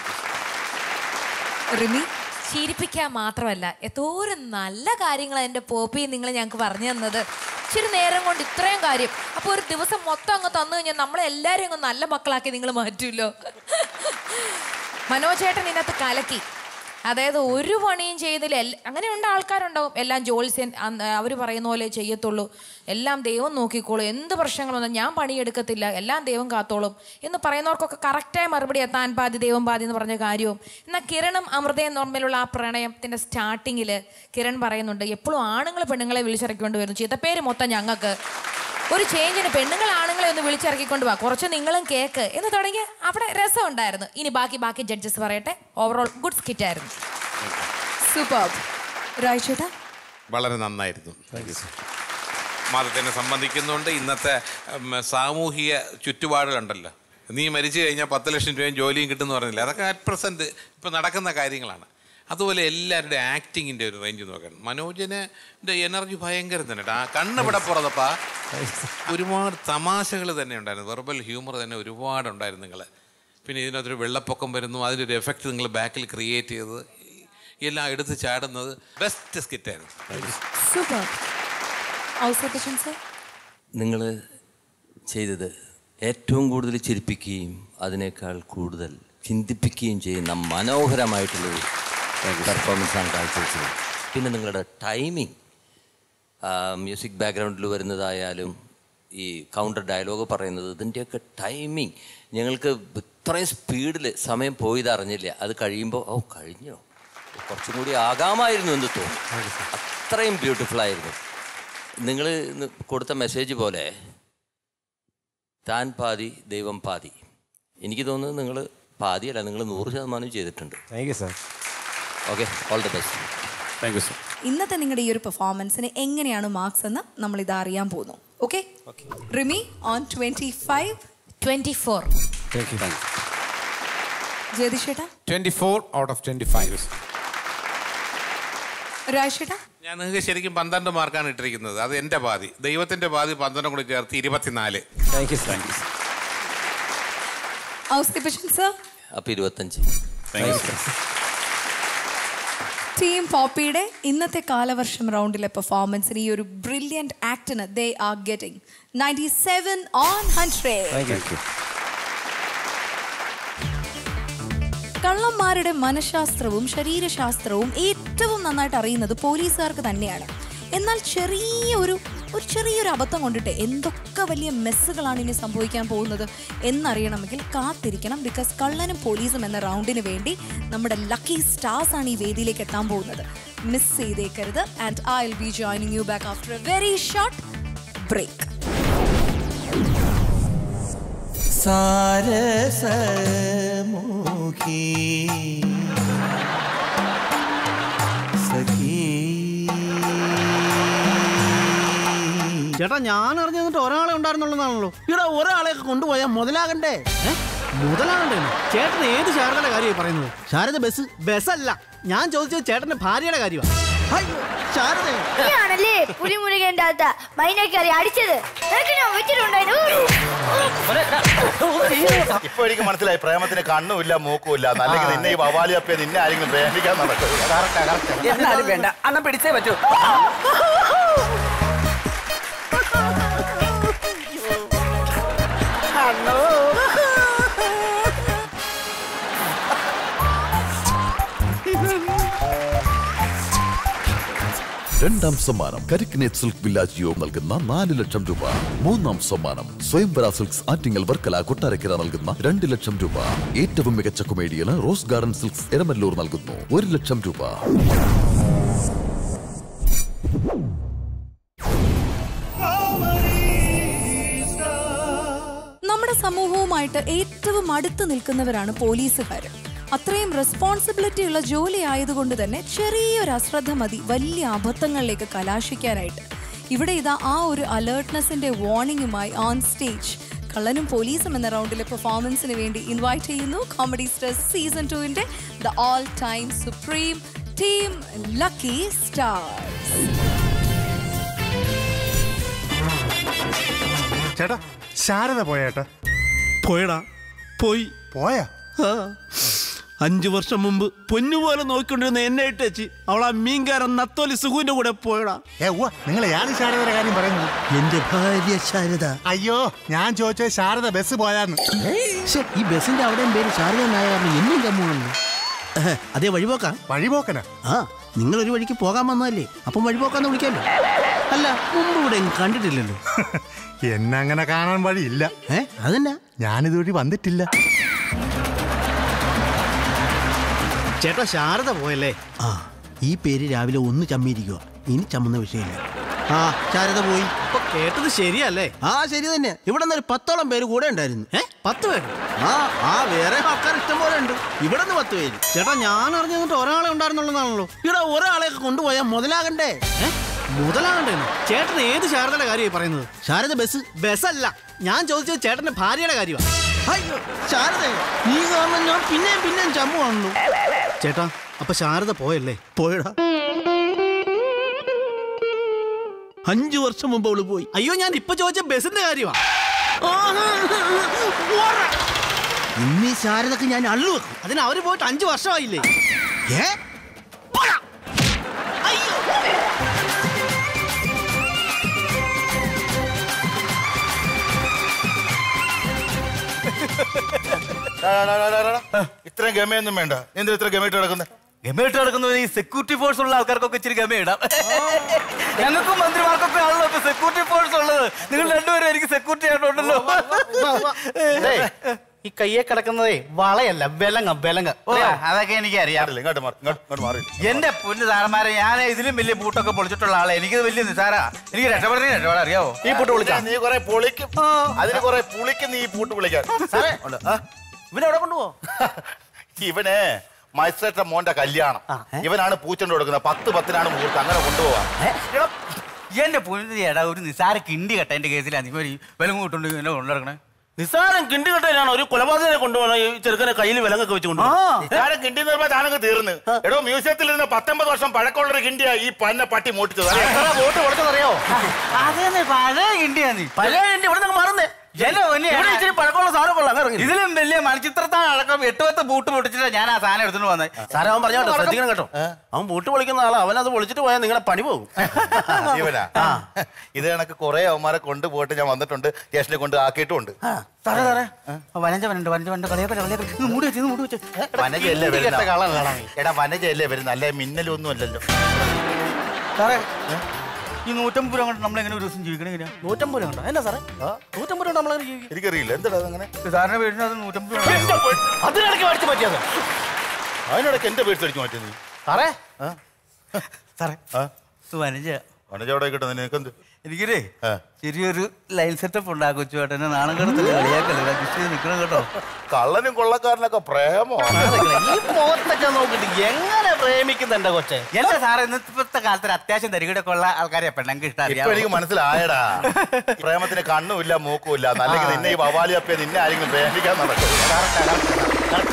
റിമി ചിരിപ്പിക്കാൻ മാത്രമല്ല എന്തോരം നല്ല കാര്യങ്ങൾ എൻ്റെ പോപ്പി നിങ്ങൾ ഞങ്ങൾക്ക് പറഞ്ഞു തന്നത് ഇച്ചിരി നേരം കൊണ്ട് ഇത്രയും കാര്യം അപ്പോൾ ഒരു ദിവസം മൊത്തം അങ്ങ് തന്നു കഴിഞ്ഞാൽ നമ്മളെല്ലാവരും അങ്ങ് നല്ല മക്കളാക്കി നിങ്ങൾ മാറ്റുമല്ലോ മനോജേട്ടൻ ഇതിനകത്ത് കലക്കി അതായത് ഒരു പണിയും ചെയ്തില്ല എല്ല- അങ്ങനെയുണ്ട് ആൾക്കാരുണ്ടാവും എല്ലാം ജോത്സ്യൻ അവർ പറയുന്ന പോലെ ചെയ്യത്തുള്ളൂ എല്ലാം ദൈവം നോക്കിക്കോളും എന്ത് പ്രശ്നങ്ങൾ വന്നാൽ ഞാൻ പണിയെടുക്കത്തില്ല എല്ലാം ദൈവം കാത്തോളും എന്ന് പറയുന്നവർക്കൊക്കെ കറക്റ്റായ മറുപടി താൻ പാതി ദൈവം പാതി എന്ന് പറഞ്ഞ കാര്യവും എന്നാൽ കിരണും അമൃതയും തമ്മിലുള്ള ആ പ്രണയത്തിൻ്റെ സ്റ്റാർട്ടിങ്ങിൽ കിരൺ പറയുന്നുണ്ട് എപ്പോഴും ആണുങ്ങൾ പെണ്ണുങ്ങളെ വിളിച്ചിറക്കിക്കൊണ്ട് വരുന്നു ചീത്തപ്പേര് മൊത്തം ഞങ്ങൾക്ക് ഒരു ചേഞ്ചിന് പെണ്ണുങ്ങൾ ആണുങ്ങളെ ഒന്ന് വിളിച്ചിറക്കിക്കൊണ്ട് വാ കുറച്ച് നിങ്ങളും കേക്ക് എന്ന് തുടങ്ങി അവിടെ രസം ഉണ്ടായിരുന്നു ഇനി ബാക്കി ബാക്കി ജഡ്ജസ് പറയട്ടെ ഓവറോൾ ഗുഡ് സ്കിറ്റ് ആയിരുന്നു സൂപ്പർ രായ്ചേട്ടാ വളരെ നന്നായിരുന്നു മതത്തിനെ സംബന്ധിക്കുന്നുണ്ട് ഇന്നത്തെ ഉം, സാമൂഹിക ചുറ്റുപാടുകളുണ്ടല്ലോ നീ മരിച്ചു കഴിഞ്ഞാൽ പത്ത് ലക്ഷം രൂപയും ജോലിയും കിട്ടുമെന്ന് പറഞ്ഞില്ല അതൊക്കെ അറ്റ് പ്രസൻറ്റ് ഇപ്പം നടക്കുന്ന കാര്യങ്ങളാണ് അതുപോലെ എല്ലാവരുടെ ആക്ടിങ്ങിൻ്റെ ഒരു റേഞ്ച് നോക്കണം മനോജിന് എനർജി ഭയങ്കര തന്നെ കേട്ടോ. ആ കണ്ണ് ഇവിടെ പുറത്തപ്പാ ഒരുപാട് തമാശകൾ തന്നെ ഉണ്ടായിരുന്നു വെർബൽ ഹ്യൂമർ തന്നെ ഒരുപാട് ഉണ്ടായിരുന്നു നിങ്ങൾ പിന്നെ ഇതിനകത്തൊരു വെള്ളപ്പൊക്കം വരുന്നു അതിൻ്റെ ഒരു എഫക്റ്റ് നിങ്ങൾ ബാക്കിൽ ക്രിയേറ്റ് ചെയ്തത് എല്ലാം എടുത്ത് ചാടുന്നത് ബെസ്റ്റ് സ്കിറ്റായിരുന്നു സൂപ്പർ ഔസേപ്പച്ചൻ സർ നിങ്ങൾ ചെയ്തത് ഏറ്റവും കൂടുതൽ ചിരിപ്പിക്കുകയും അതിനേക്കാൾ കൂടുതൽ ചിന്തിപ്പിക്കുകയും ചെയ്യുന്ന മനോഹരമായിട്ടുള്ളൊരു പെർഫോമൻസാണ് കാഴ്ചവെച്ചത് പിന്നെ നിങ്ങളുടെ ടൈമിങ് മ്യൂസിക് ബാക്ക്ഗ്രൗണ്ടിൽ വരുന്നതായാലും ഈ കൗണ്ടർ ഡയലോഗ് പറയുന്നത് ഇതിൻ്റെയൊക്കെ ടൈമിങ് ഞങ്ങൾക്ക് ഇത്രയും സ്പീഡിൽ സമയം പോയത് അറിഞ്ഞില്ല അത് കഴിയുമ്പോൾ ഓ കഴിഞ്ഞോ കുറച്ചും കൂടി ആകാമായിരുന്നു എന്ന് തോന്നി അത്രയും ബ്യൂട്ടിഫുൾ ആയിരുന്നു നിങ്ങൾ കൊടുത്ത മെസ്സേജ് പോലെ താൻ പാതി ദൈവം പാതി എനിക്ക് തോന്നുന്നത് നിങ്ങൾ പാതിയല്ല നിങ്ങൾ നൂറ് ശതമാനം ചെയ്തിട്ടുണ്ട് thank you sir okay all the best thank you sir ഇന്നത്തെ നിങ്ങളുടെ ഈ ഒരു പെർഫോമൻസിന് എങ്ങനെയാണ് മാർക്സ് എന്ന് നമ്മൾ ഇത് അറിയാൻ പോകുന്നു okay Rimi on twenty five twenty four thank you thank ജ്യോതിഷേട്ടാ twenty four out of twenty five രാജേട്ടാ ഞാൻ നിങ്ങൾക്ക് ശരിക്കും പന്ത്രണ്ട് മാർക്കാണ് ഇട്ടിരിക്കുന്നത് അത് എൻ്റെ പാതി ദൈവത്തിൻ്റെ പാതി പന്ത്രണ്ടും കൂടി ചേർത്ത് ഇരുപത്തിനാല് thank you thank you Ouseppachan sir അപ്പോൾ ഇരുപത്തഞ്ച് ടീം പോപ്പിയുടെ ഇന്നത്തെ കാലവർഷം റൗണ്ടിലെ പെർഫോമൻസിന് ഈ ഒരു ബ്രില്യൻറ്റ് ആക്ടിന് they are getting ninety seven on hundred thank you കള്ളന്മാരുടെ മനഃശാസ്ത്രവും ശരീരശാസ്ത്രവും ഏറ്റവും നന്നായിട്ട് അറിയുന്നത് പോലീസുകാർക്ക് തന്നെയാണ് എന്നാൽ ചെറിയ ഒരു ഒരു ചെറിയൊരു അബദ്ധം കൊണ്ടിട്ട് എന്തൊക്കെ വലിയ മെസ്സുകളാണ് ഇനി സംഭവിക്കാൻ പോകുന്നത് എന്നറിയണമെങ്കിൽ കാത്തിരിക്കണം ബിക്കോസ് കള്ളനും പോലീസും എന്ന റൗണ്ടിന് വേണ്ടി നമ്മുടെ ലക്കി സ്റ്റാർസ് ആണ് ഈ വേദിയിലേക്ക് എത്താൻ പോകുന്നത് മിസ് ചെയ്തേക്കരുത് and I will be joining you back after a very short break സാരസമുഖി സഖീ ചേട്ടാ ഞാൻ അറിഞ്ഞു തന്നിട്ട് ഒരാളെ ഉണ്ടായിരുന്നുള്ളതാണല്ലോ ഇവിടെ ഒരാളെ കൊണ്ടുപോയാൽ മുതലാകണ്ടേ ഏ? മുതലാകണ്ടേ ചേട്ടൻ ഏത് ശാരദയുടെ കാര്യമായി പറയുന്നത് ശാരദ ബസ് ബസ്സല്ല ഞാൻ ചോദിച്ചത് ചേട്ടന്റെ ഭാര്യയുടെ കാര്യമാണ് അയ്യോ ശാരദ നീയാണല്ലേ പുലിമുരുകന്റെ അകത്ത് മൈനക്കറി അടിച്ചത് നിനക്ക് ഞാൻ വെച്ചിട്ടുണ്ടായിരുന്നു ഇപ്പൊ എനിക്ക് മനസ്സിലായി പ്രേമത്തിന് കണ്ണുമില്ല മൂക്കുമില്ല അല്ലെങ്കിൽ നിന്നെ ഈ വവാലി അപ്പിയെ നിന്നെ ആരെങ്കിലും പ്രേമിക്കാൻ നടക്കും എന്നാലും വേണ്ട അണ്ണൻ പിടിച്ചേ പറ്റൂ രണ്ടാം സമ്മാനം കരിക്കിനേറ്റ് സിൽക്ക് വില്ലാജ് യോ നൽകുന്ന നാല് ലക്ഷം രൂപ മൂന്നാം സമ്മാനം സ്വയംവര സിൽക്സ് ആറ്റിങ്ങൽ വർക്കല കൊട്ടാരക്കര നൽകുന്ന രണ്ട് ലക്ഷം രൂപ ഏറ്റവും മികച്ച കൊമേഡിയന് റോസ് ഗാർഡൻ സിൽക്സ് എരമല്ലൂർ നൽകുന്നു ഒരു ലക്ഷം രൂപ നമ്മുടെ സമൂഹവുമായിട്ട് ഏറ്റവും അടുത്ത് നിൽക്കുന്നവരാണ് പോലീസുകാർ അത്രയും റെസ്പോൺസിബിലിറ്റി ഉള്ള ജോലി ആയതുകൊണ്ട് തന്നെ ചെറിയൊരു അശ്രദ്ധ മതി വലിയ അബദ്ധങ്ങളിലേക്ക് കലാശിക്കാനായിട്ട് ഇവിടെ ഇതാ ആ ഒരു അലേർട്ട്നെസിന്റെ വാർണിംഗുമായി ഓൺ സ്റ്റേജ് കള്ളനും പോലീസും എന്ന റൗണ്ടിലെ പെർഫോമൻസിന് വേണ്ടി ഇൻവൈറ്റ് ചെയ്യുന്നു കോമഡി സ്റ്റാർസ് സീസൺ ടുവിന്റെ the all time supreme team lucky stars ചേട്ടാ ശാരദ പോയേട്ടാ പോയടാ പോയി പോയാ ആ. അഞ്ചു വർഷം മുമ്പ് പൊന്നുപോലെ നോക്കിക്കൊണ്ടിരുന്ന എന്നെ ഇട്ടേച്ച് അവൾ ആ മീൻകാരൻ നത്തോലി സുഖുവിന്റെ കൂടെ പോയടാ ഏ ഉവ്വ നിങ്ങൾ ഏത് ശാരദയുടെ കാര്യം പറയുന്നത് എന്റെ ഭാര്യ ശാരദ അയ്യോ ഞാൻ ചോദിച്ചത് ശാരദ ബസ് പോയാന്ന് ശ്ശെ, ഈ ബസിന്റെ അവിടെയും പേര് ശാരദ നായ കാരണം എന്നും ചമ്മുവാണല്ലോ ഏഹ്, അതേ വഴിപോക്കാ വഴിപോക്കനാ ആ നിങ്ങൾ ഒരു വഴിക്ക് പോകാൻ വന്നതല്ലേ അപ്പം വഴിപോക്കാന്ന് വിളിക്കാമല്ലോ അല്ല മുമ്പ് ഇവിടെ എങ്ങും കണ്ടിട്ടില്ലല്ലോ എന്നെ അങ്ങനെ കാണാൻ വഴിയില്ല ഏ അതെന്നാ ഞാനിതുവഴി വന്നിട്ടില്ല ചേട്ടാ ശാരദ പോയല്ലേ ആ ഈ പേര് രാവിലെ ഒന്ന് ചമ്മിയിരിക്കുക ഇനി ചമ്മുന്ന വിഷയമില്ല ആ ശാരദ പോയി അപ്പൊ കേട്ടത് ശരിയല്ലേ ആ ശരി തന്നെ ഇവിടെ നിന്ന് ഒരു പത്തോളം പേര് കൂടെ ഉണ്ടായിരുന്നു ഏ പത്ത് പേര് ആ ആ വേറെ ആൾക്കാർ ഇഷ്ടം പോലെ ഉണ്ട് ഇവിടെ നിന്ന് പത്ത് പേര് ചേട്ടാ ഞാൻ അറിഞ്ഞു തന്നിട്ട് ഒരാളെ ഉണ്ടായിരുന്നുള്ളതാണല്ലോ ഇവിടെ ഒരാളെ കൊണ്ടുപോയാൽ മുതലാകണ്ടേ ഏ? മുതലാകണ്ടേ ചേട്ടൻ ഏത് ശാരദയുടെ കാര്യമായി പറയുന്നത് ശാരദ ബസ് ബസ്സല്ല ഞാൻ ചോദിച്ചത് ചേട്ടന്റെ ഭാര്യയുടെ കാര്യമാണ് അയ്യോ ശാരദ നീ കാരണം ഞാൻ പിന്നെയും പിന്നെയും ചമ്മുവാണല്ലോ ചേട്ടാ അപ്പൊ ശാരദ പോയല്ലേ പോയടാ അഞ്ചു വർഷം മുമ്പ് അവള് പോയി അയ്യോ ഞാൻ ഇപ്പൊ ചോദിച്ച ബസിന്റെ കാര്യമാ ഇന്നീ ശാരദക്ക് ഞാൻ അള്ളു വെക്കും അതിന് അവര് പോയിട്ട് അഞ്ചു വർഷമായില്ലേ ഏ പോടാ. അയ്യോ. ഡാ, ഡാ, ഡാ, ഡാ, ഡാ. ഇത്രയും ഗമയൊന്നും വേണ്ട എന്തിനാ ഇത്ര ഗമയിട്ട് കിടക്കുന്നത് ഗമയിട്ട് നടക്കുന്നത് ഈ സെക്യൂരിറ്റി ഫോഴ്സ് ഉള്ള ആൾക്കാർക്കൊക്കെ ഇച്ചിരി ഗമയിടാം ഞങ്ങൾക്കും മന്ത്രിമാർക്കൊക്കെ ആണല്ലോ ഇപ്പൊ സെക്യൂരിറ്റി ഫോഴ്സ് ഉള്ളത് നിങ്ങൾ രണ്ടുപേരും എനിക്ക് സെക്യൂരിറ്റി ആയിട്ടുണ്ടല്ലോ ഈ കയ്യെ കിടക്കുന്നതേ വളയല്ല ബലങ്ങ ബലങ്ങ ഓ, അതൊക്കെ എനിക്ക് അറിയാം ഇങ്ങോട്ട് മാറി ഇങ്ങോട്ട് ഇങ്ങോട്ട് മാറി എന്റെ പൊന്ന് സാറന്മാരെ ഞാൻ ഇതിലും വലിയ പൂട്ടൊക്കെ പൊളിച്ചിട്ടുള്ള ആളെ എനിക്ക് വലിയ നിസാര എനിക്ക് രക്ഷപ്പെടുന്ന രക്ഷപ്പെടാൻ അറിയാവോ ഈ പൂട്ട് വിളിച്ചാ നീ കുറെ പൊളിക്കും അതിന് കുറെ പുളിക്കും നീ ഈ പൂട്ട് വിളിക്കാൻ സാറേ. ഉണ്ട്. ആ? ഇവനെവിടെ കൊണ്ടുപോ ഇവനെ മൈസ്ട്രേറ്റ മോന്റെ കല്യാണം ഇവനാണ് പൂച്ചണ്ട് കൊടുക്കുന്നത് പത്ത് പത്തിനാണ് മുഹൂർത്തം അങ്ങനെ കൊണ്ടുപോവാ എടാ, എന്റെ പൊന്നു ചേട്ടാ ഒരു നിസാര കിണ്ടി കെട്ട എന്റെ കേസിലാണ് നിങ്ങൾ ഈ വിലങ്ങ് കിട്ടുകൊണ്ട് എന്നെ കൊണ്ടുനടക്കണേ നിസ്സാരം കിണ്ടി കെട്ടാനാണ് ഒരു കൊലപാതകനെ കൊണ്ടുപോകണം ഈ ചെറുക്കനെ കയ്യിൽ വിലങ്ങൊക്കെ വെച്ച് കൊണ്ടുപോകും നിസ്സാരം കിണ്ടി നിർമ്മാ താനങ്ങ് തീർന്ന് എടോ മ്യൂസിയത്തിൽ ഇരുന്ന് പത്തൊമ്പത് വർഷം പഴക്കമുള്ള കിണ്ടിയാ ഈ പന്ന പട്ടി മോട്ടിച്ചത് എത്ര വോട്ട് കൊടുത്തതറിയോ അതേന്ന് പഴയ കിണ്ടിയാ നീ പഴയ കിണ്ടി ഇവിടെ നിന്ന് മാറുന്നേ എന്റെ പൊന്നെ ഇവിടെ ഇച്ചിരി പഴക്കമുള്ള സാധനം കൊള്ളാം ഇറങ്ങി ഇതിലും വലിയ മണിച്ചിത്രത്താൻ അടക്കം എട്ട് പത്ത് ബൂട്ട് പൊട്ടിച്ചിട്ടാ ഞാൻ ആ സാധനം എടുത്തിട്ട് വന്നത് സാറേ അവൻ പറഞ്ഞോട്ടോ ശ്രദ്ധിക്കണം കേട്ടോ അവൻ പൂട്ട് പൊളിക്കുന്ന ആളാ അവനത് പൊളിച്ചിട്ട് പോയാൽ നിങ്ങളുടെ പണി പോകും ഇവനാ ഇത് കണക്ക് കുറെ അവന്മാരെ കൊണ്ടുപോയിട്ട് ഞാൻ വന്നിട്ടുണ്ട് സ്റ്റേഷനിൽ കൊണ്ട് ആക്കിയിട്ടുമുണ്ട് സാറേ സാറേ വനജ വനുണ്ട് വനജ വനുണ്ട് കളിയൊക്കെ കളിയൊക്കെ ഇത് മൂടി വെച്ച് ഇത് മൂടി വെച്ച് വനജയല്ലേ കിണ്ടി കെട്ട കള്ളനാണ്. വരുന്ന എടാ വനജയല്ലേ വരുന്ന അല്ലെ മിന്നലൊന്നും അല്ലല്ലോ സാറേ ഈ നൂറ്റമ്പത് രൂപ കൊണ്ട് നമ്മൾ എങ്ങനെ ഒരു ദിവസം ജീവിക്കണം എങ്ങനെയാ നൂറ്റമ്പത് രൂപ ഉണ്ടോ എന്നാ സാറേ നൂറ്റമ്പത് രൂപ നമ്മളങ്ങനെ ജീവിക്കും എനിക്കറിയില്ല എന്താ അങ്ങനെ സാറിന്റെ വീടിന് അത് നൂറ്റമ്പത് രൂപ അതിനിടയ്ക്ക് മേടിച്ച് പറ്റിയത് അതിനിടയ്ക്ക് എന്റെ പേഴ്സ് അടിച്ചു മാറ്റി നീ സാറേ സാറേ വനജ വനജ അവിടെ കിട്ടുന്ന നിനക്കെന്ത് എനിക്കൊരു ചെറിയൊരു ലൈൻ സെറ്റപ്പ് ഉണ്ടാക്കും ചേട്ടനെ നാണം കിടത്തില്ല കളിയാക്കല്ല അഡ്ജസ്റ്റ് ചെയ്ത് നിൽക്കണം കേട്ടോ കള്ളനും കൊള്ളക്കാരനൊക്കെ പ്രേമോ ഈ മുഖത്തൊക്കെ നോക്കിട്ട് എങ്ങനെ പ്രേമിക്കുന്ന എന്റെ കൊച്ചെ എന്റെ സാറേ ഇന്നത്തെ കാലത്ത് ഒരു അത്യാവശ്യം തരികിടൊക്കെ ഉള്ള ആൾക്കാരെ പെണ്ണങ്ങൾക്ക് ഇഷ്ടം ഇപ്പൊ എനിക്ക് മനസ്സിലായടാ പ്രേമത്തിന് കണ്ണുമില്ല മൂക്കുമില്ല അല്ലെങ്കിൽ നിന്നെ ഈ വവാലിയപ്പെ നിന്നെ ആരെങ്കിലും പ്രേമിക്കാൻ നടക്കും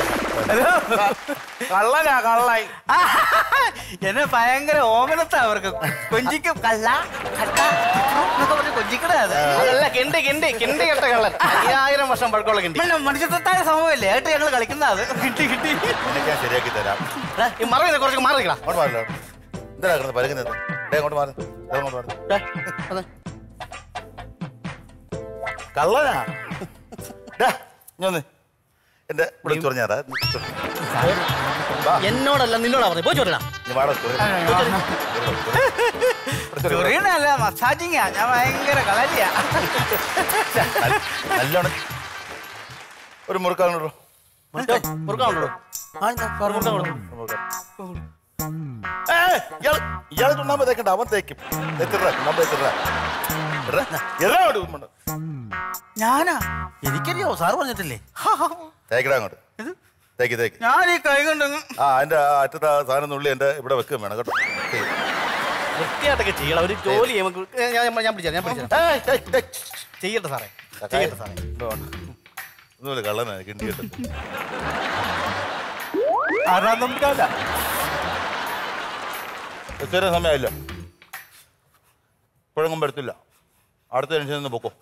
കള്ളനാ കള്ളായി എന്നെ ഭയങ്കര ഓമനത്താ അവർക്ക് കൊഞ്ചിക്കും കള്ള കട്ട എന്നൊക്കെ പറഞ്ഞ് കൊഞ്ചിക്കണേ അത് അതല്ല കിണ്ടി കിണ്ടി കിണ്ടി കെട്ട കള്ളൻ അയ്യായിരം വർഷം പഴക്കമുള്ള കിണ്ടി മനുഷ്യത്തായ സംഭവമല്ലേ ഏട്ട് ഞങ്ങൾ കളിക്കുന്ന അത് കിട്ടി കിട്ടി നിനക്ക് ഞാൻ ശരിയാക്കി തരാം എടാ, ഈ മറവിനെ കുറച്ച് മാറി നിൽക്കണം അങ്ങോട്ട് മാറില്ല എന്താ കിടന്ന് പരുങ്ങുന്നത് ദേ അങ്ങോട്ട് മാറി ദേ അങ്ങോട്ട് മാറി കള്ളനാ ഡാ, ഇഞ്ഞ് വന്ന്. എന്റെ വിളിച്ചു പറഞ്ഞാടാ എന്നോടല്ല നിന്നോടാ പറഞ്ഞു പോയി ചോദിക്കണം ചൊറിയണല്ല മസാജിങ്ങാ ഞാൻ ഭയങ്കര കളരിയാ നല്ലോണം ഒരു മുറുക്കാണോ മുറുക്കാണല്ലോ ഇയാള് ചുണ്ണാമ്പ് തേക്കണ്ട അവൻ തേക്കും തേക്കിട ചുണ്ണാമ്പ് തേക്കിട ഞാനാ എനിക്കറിയോ സാറ് പറഞ്ഞിട്ടില്ലേ തേക്കിടാ അങ്ങോട്ട് തേക്ക് തേക്ക് ഞാൻ ഈ കൈ കൊണ്ട് ആ അതിന്റെ ആ അറ്റത്തെ ആ സാധനം നുള്ളി എന്റെ ഇവിടെ വെക്കും വേണം കേട്ടോ ശരി. വൃത്തിയായിട്ടൊക്കെ ചെയ്യണം ഒരു ജോലി നമുക്ക് ഞാൻ ഞാൻ- ഞാൻ പിടിച്ചാ ഞാൻ പിടിച്ചാ ചെയ്യട്ടെ സാറേ ചെയ്യട്ടെ സാറേ ഇതോ. ഒന്നുമില്ല കള്ളനാ കിണ്ടി കിട്ടും ആറാം നമ്പരാല എത്തുവരെ സമയമില്ല ഇപ്പോഴെങ്ങും വരത്തില്ല അടുത്ത ടെൻഷൻ നിന്ന് പൊക്കോ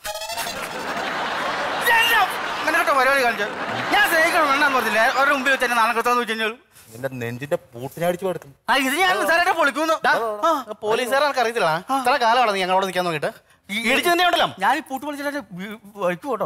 അങ്ങനെയൊക്കെ പരിപാടി കാണിച്ചു ഞാൻ സ്നേഹിക്കണം വേണ്ടെന്ന് പറഞ്ഞില്ല അവരുടെ മുമ്പിൽ വെച്ച് എന്നെ നാണക്കെത്താന്ന് വെച്ച് കഴിഞ്ഞാൽ നിന്റെ നെഞ്ചിന്റെ പൂട്ടിനടിച്ചു കൊടുക്കും ആ ഇത് ഞാൻ സാറേ പൊളിക്കുന്നു പോലീസുകാരെ എനിക്ക് അറിയത്തില്ല ഇത്ര കാലമാണ് ഞങ്ങൾ അവിടെ നിൽക്കാൻ നോക്കിയിട്ട് ഇടിച്ചു തന്നെ ഉണ്ടല്ലോ ഞാൻ ഈ പൂട്ട് പൊളിച്ചിട്ട് വയ്ക്കു കേട്ടോ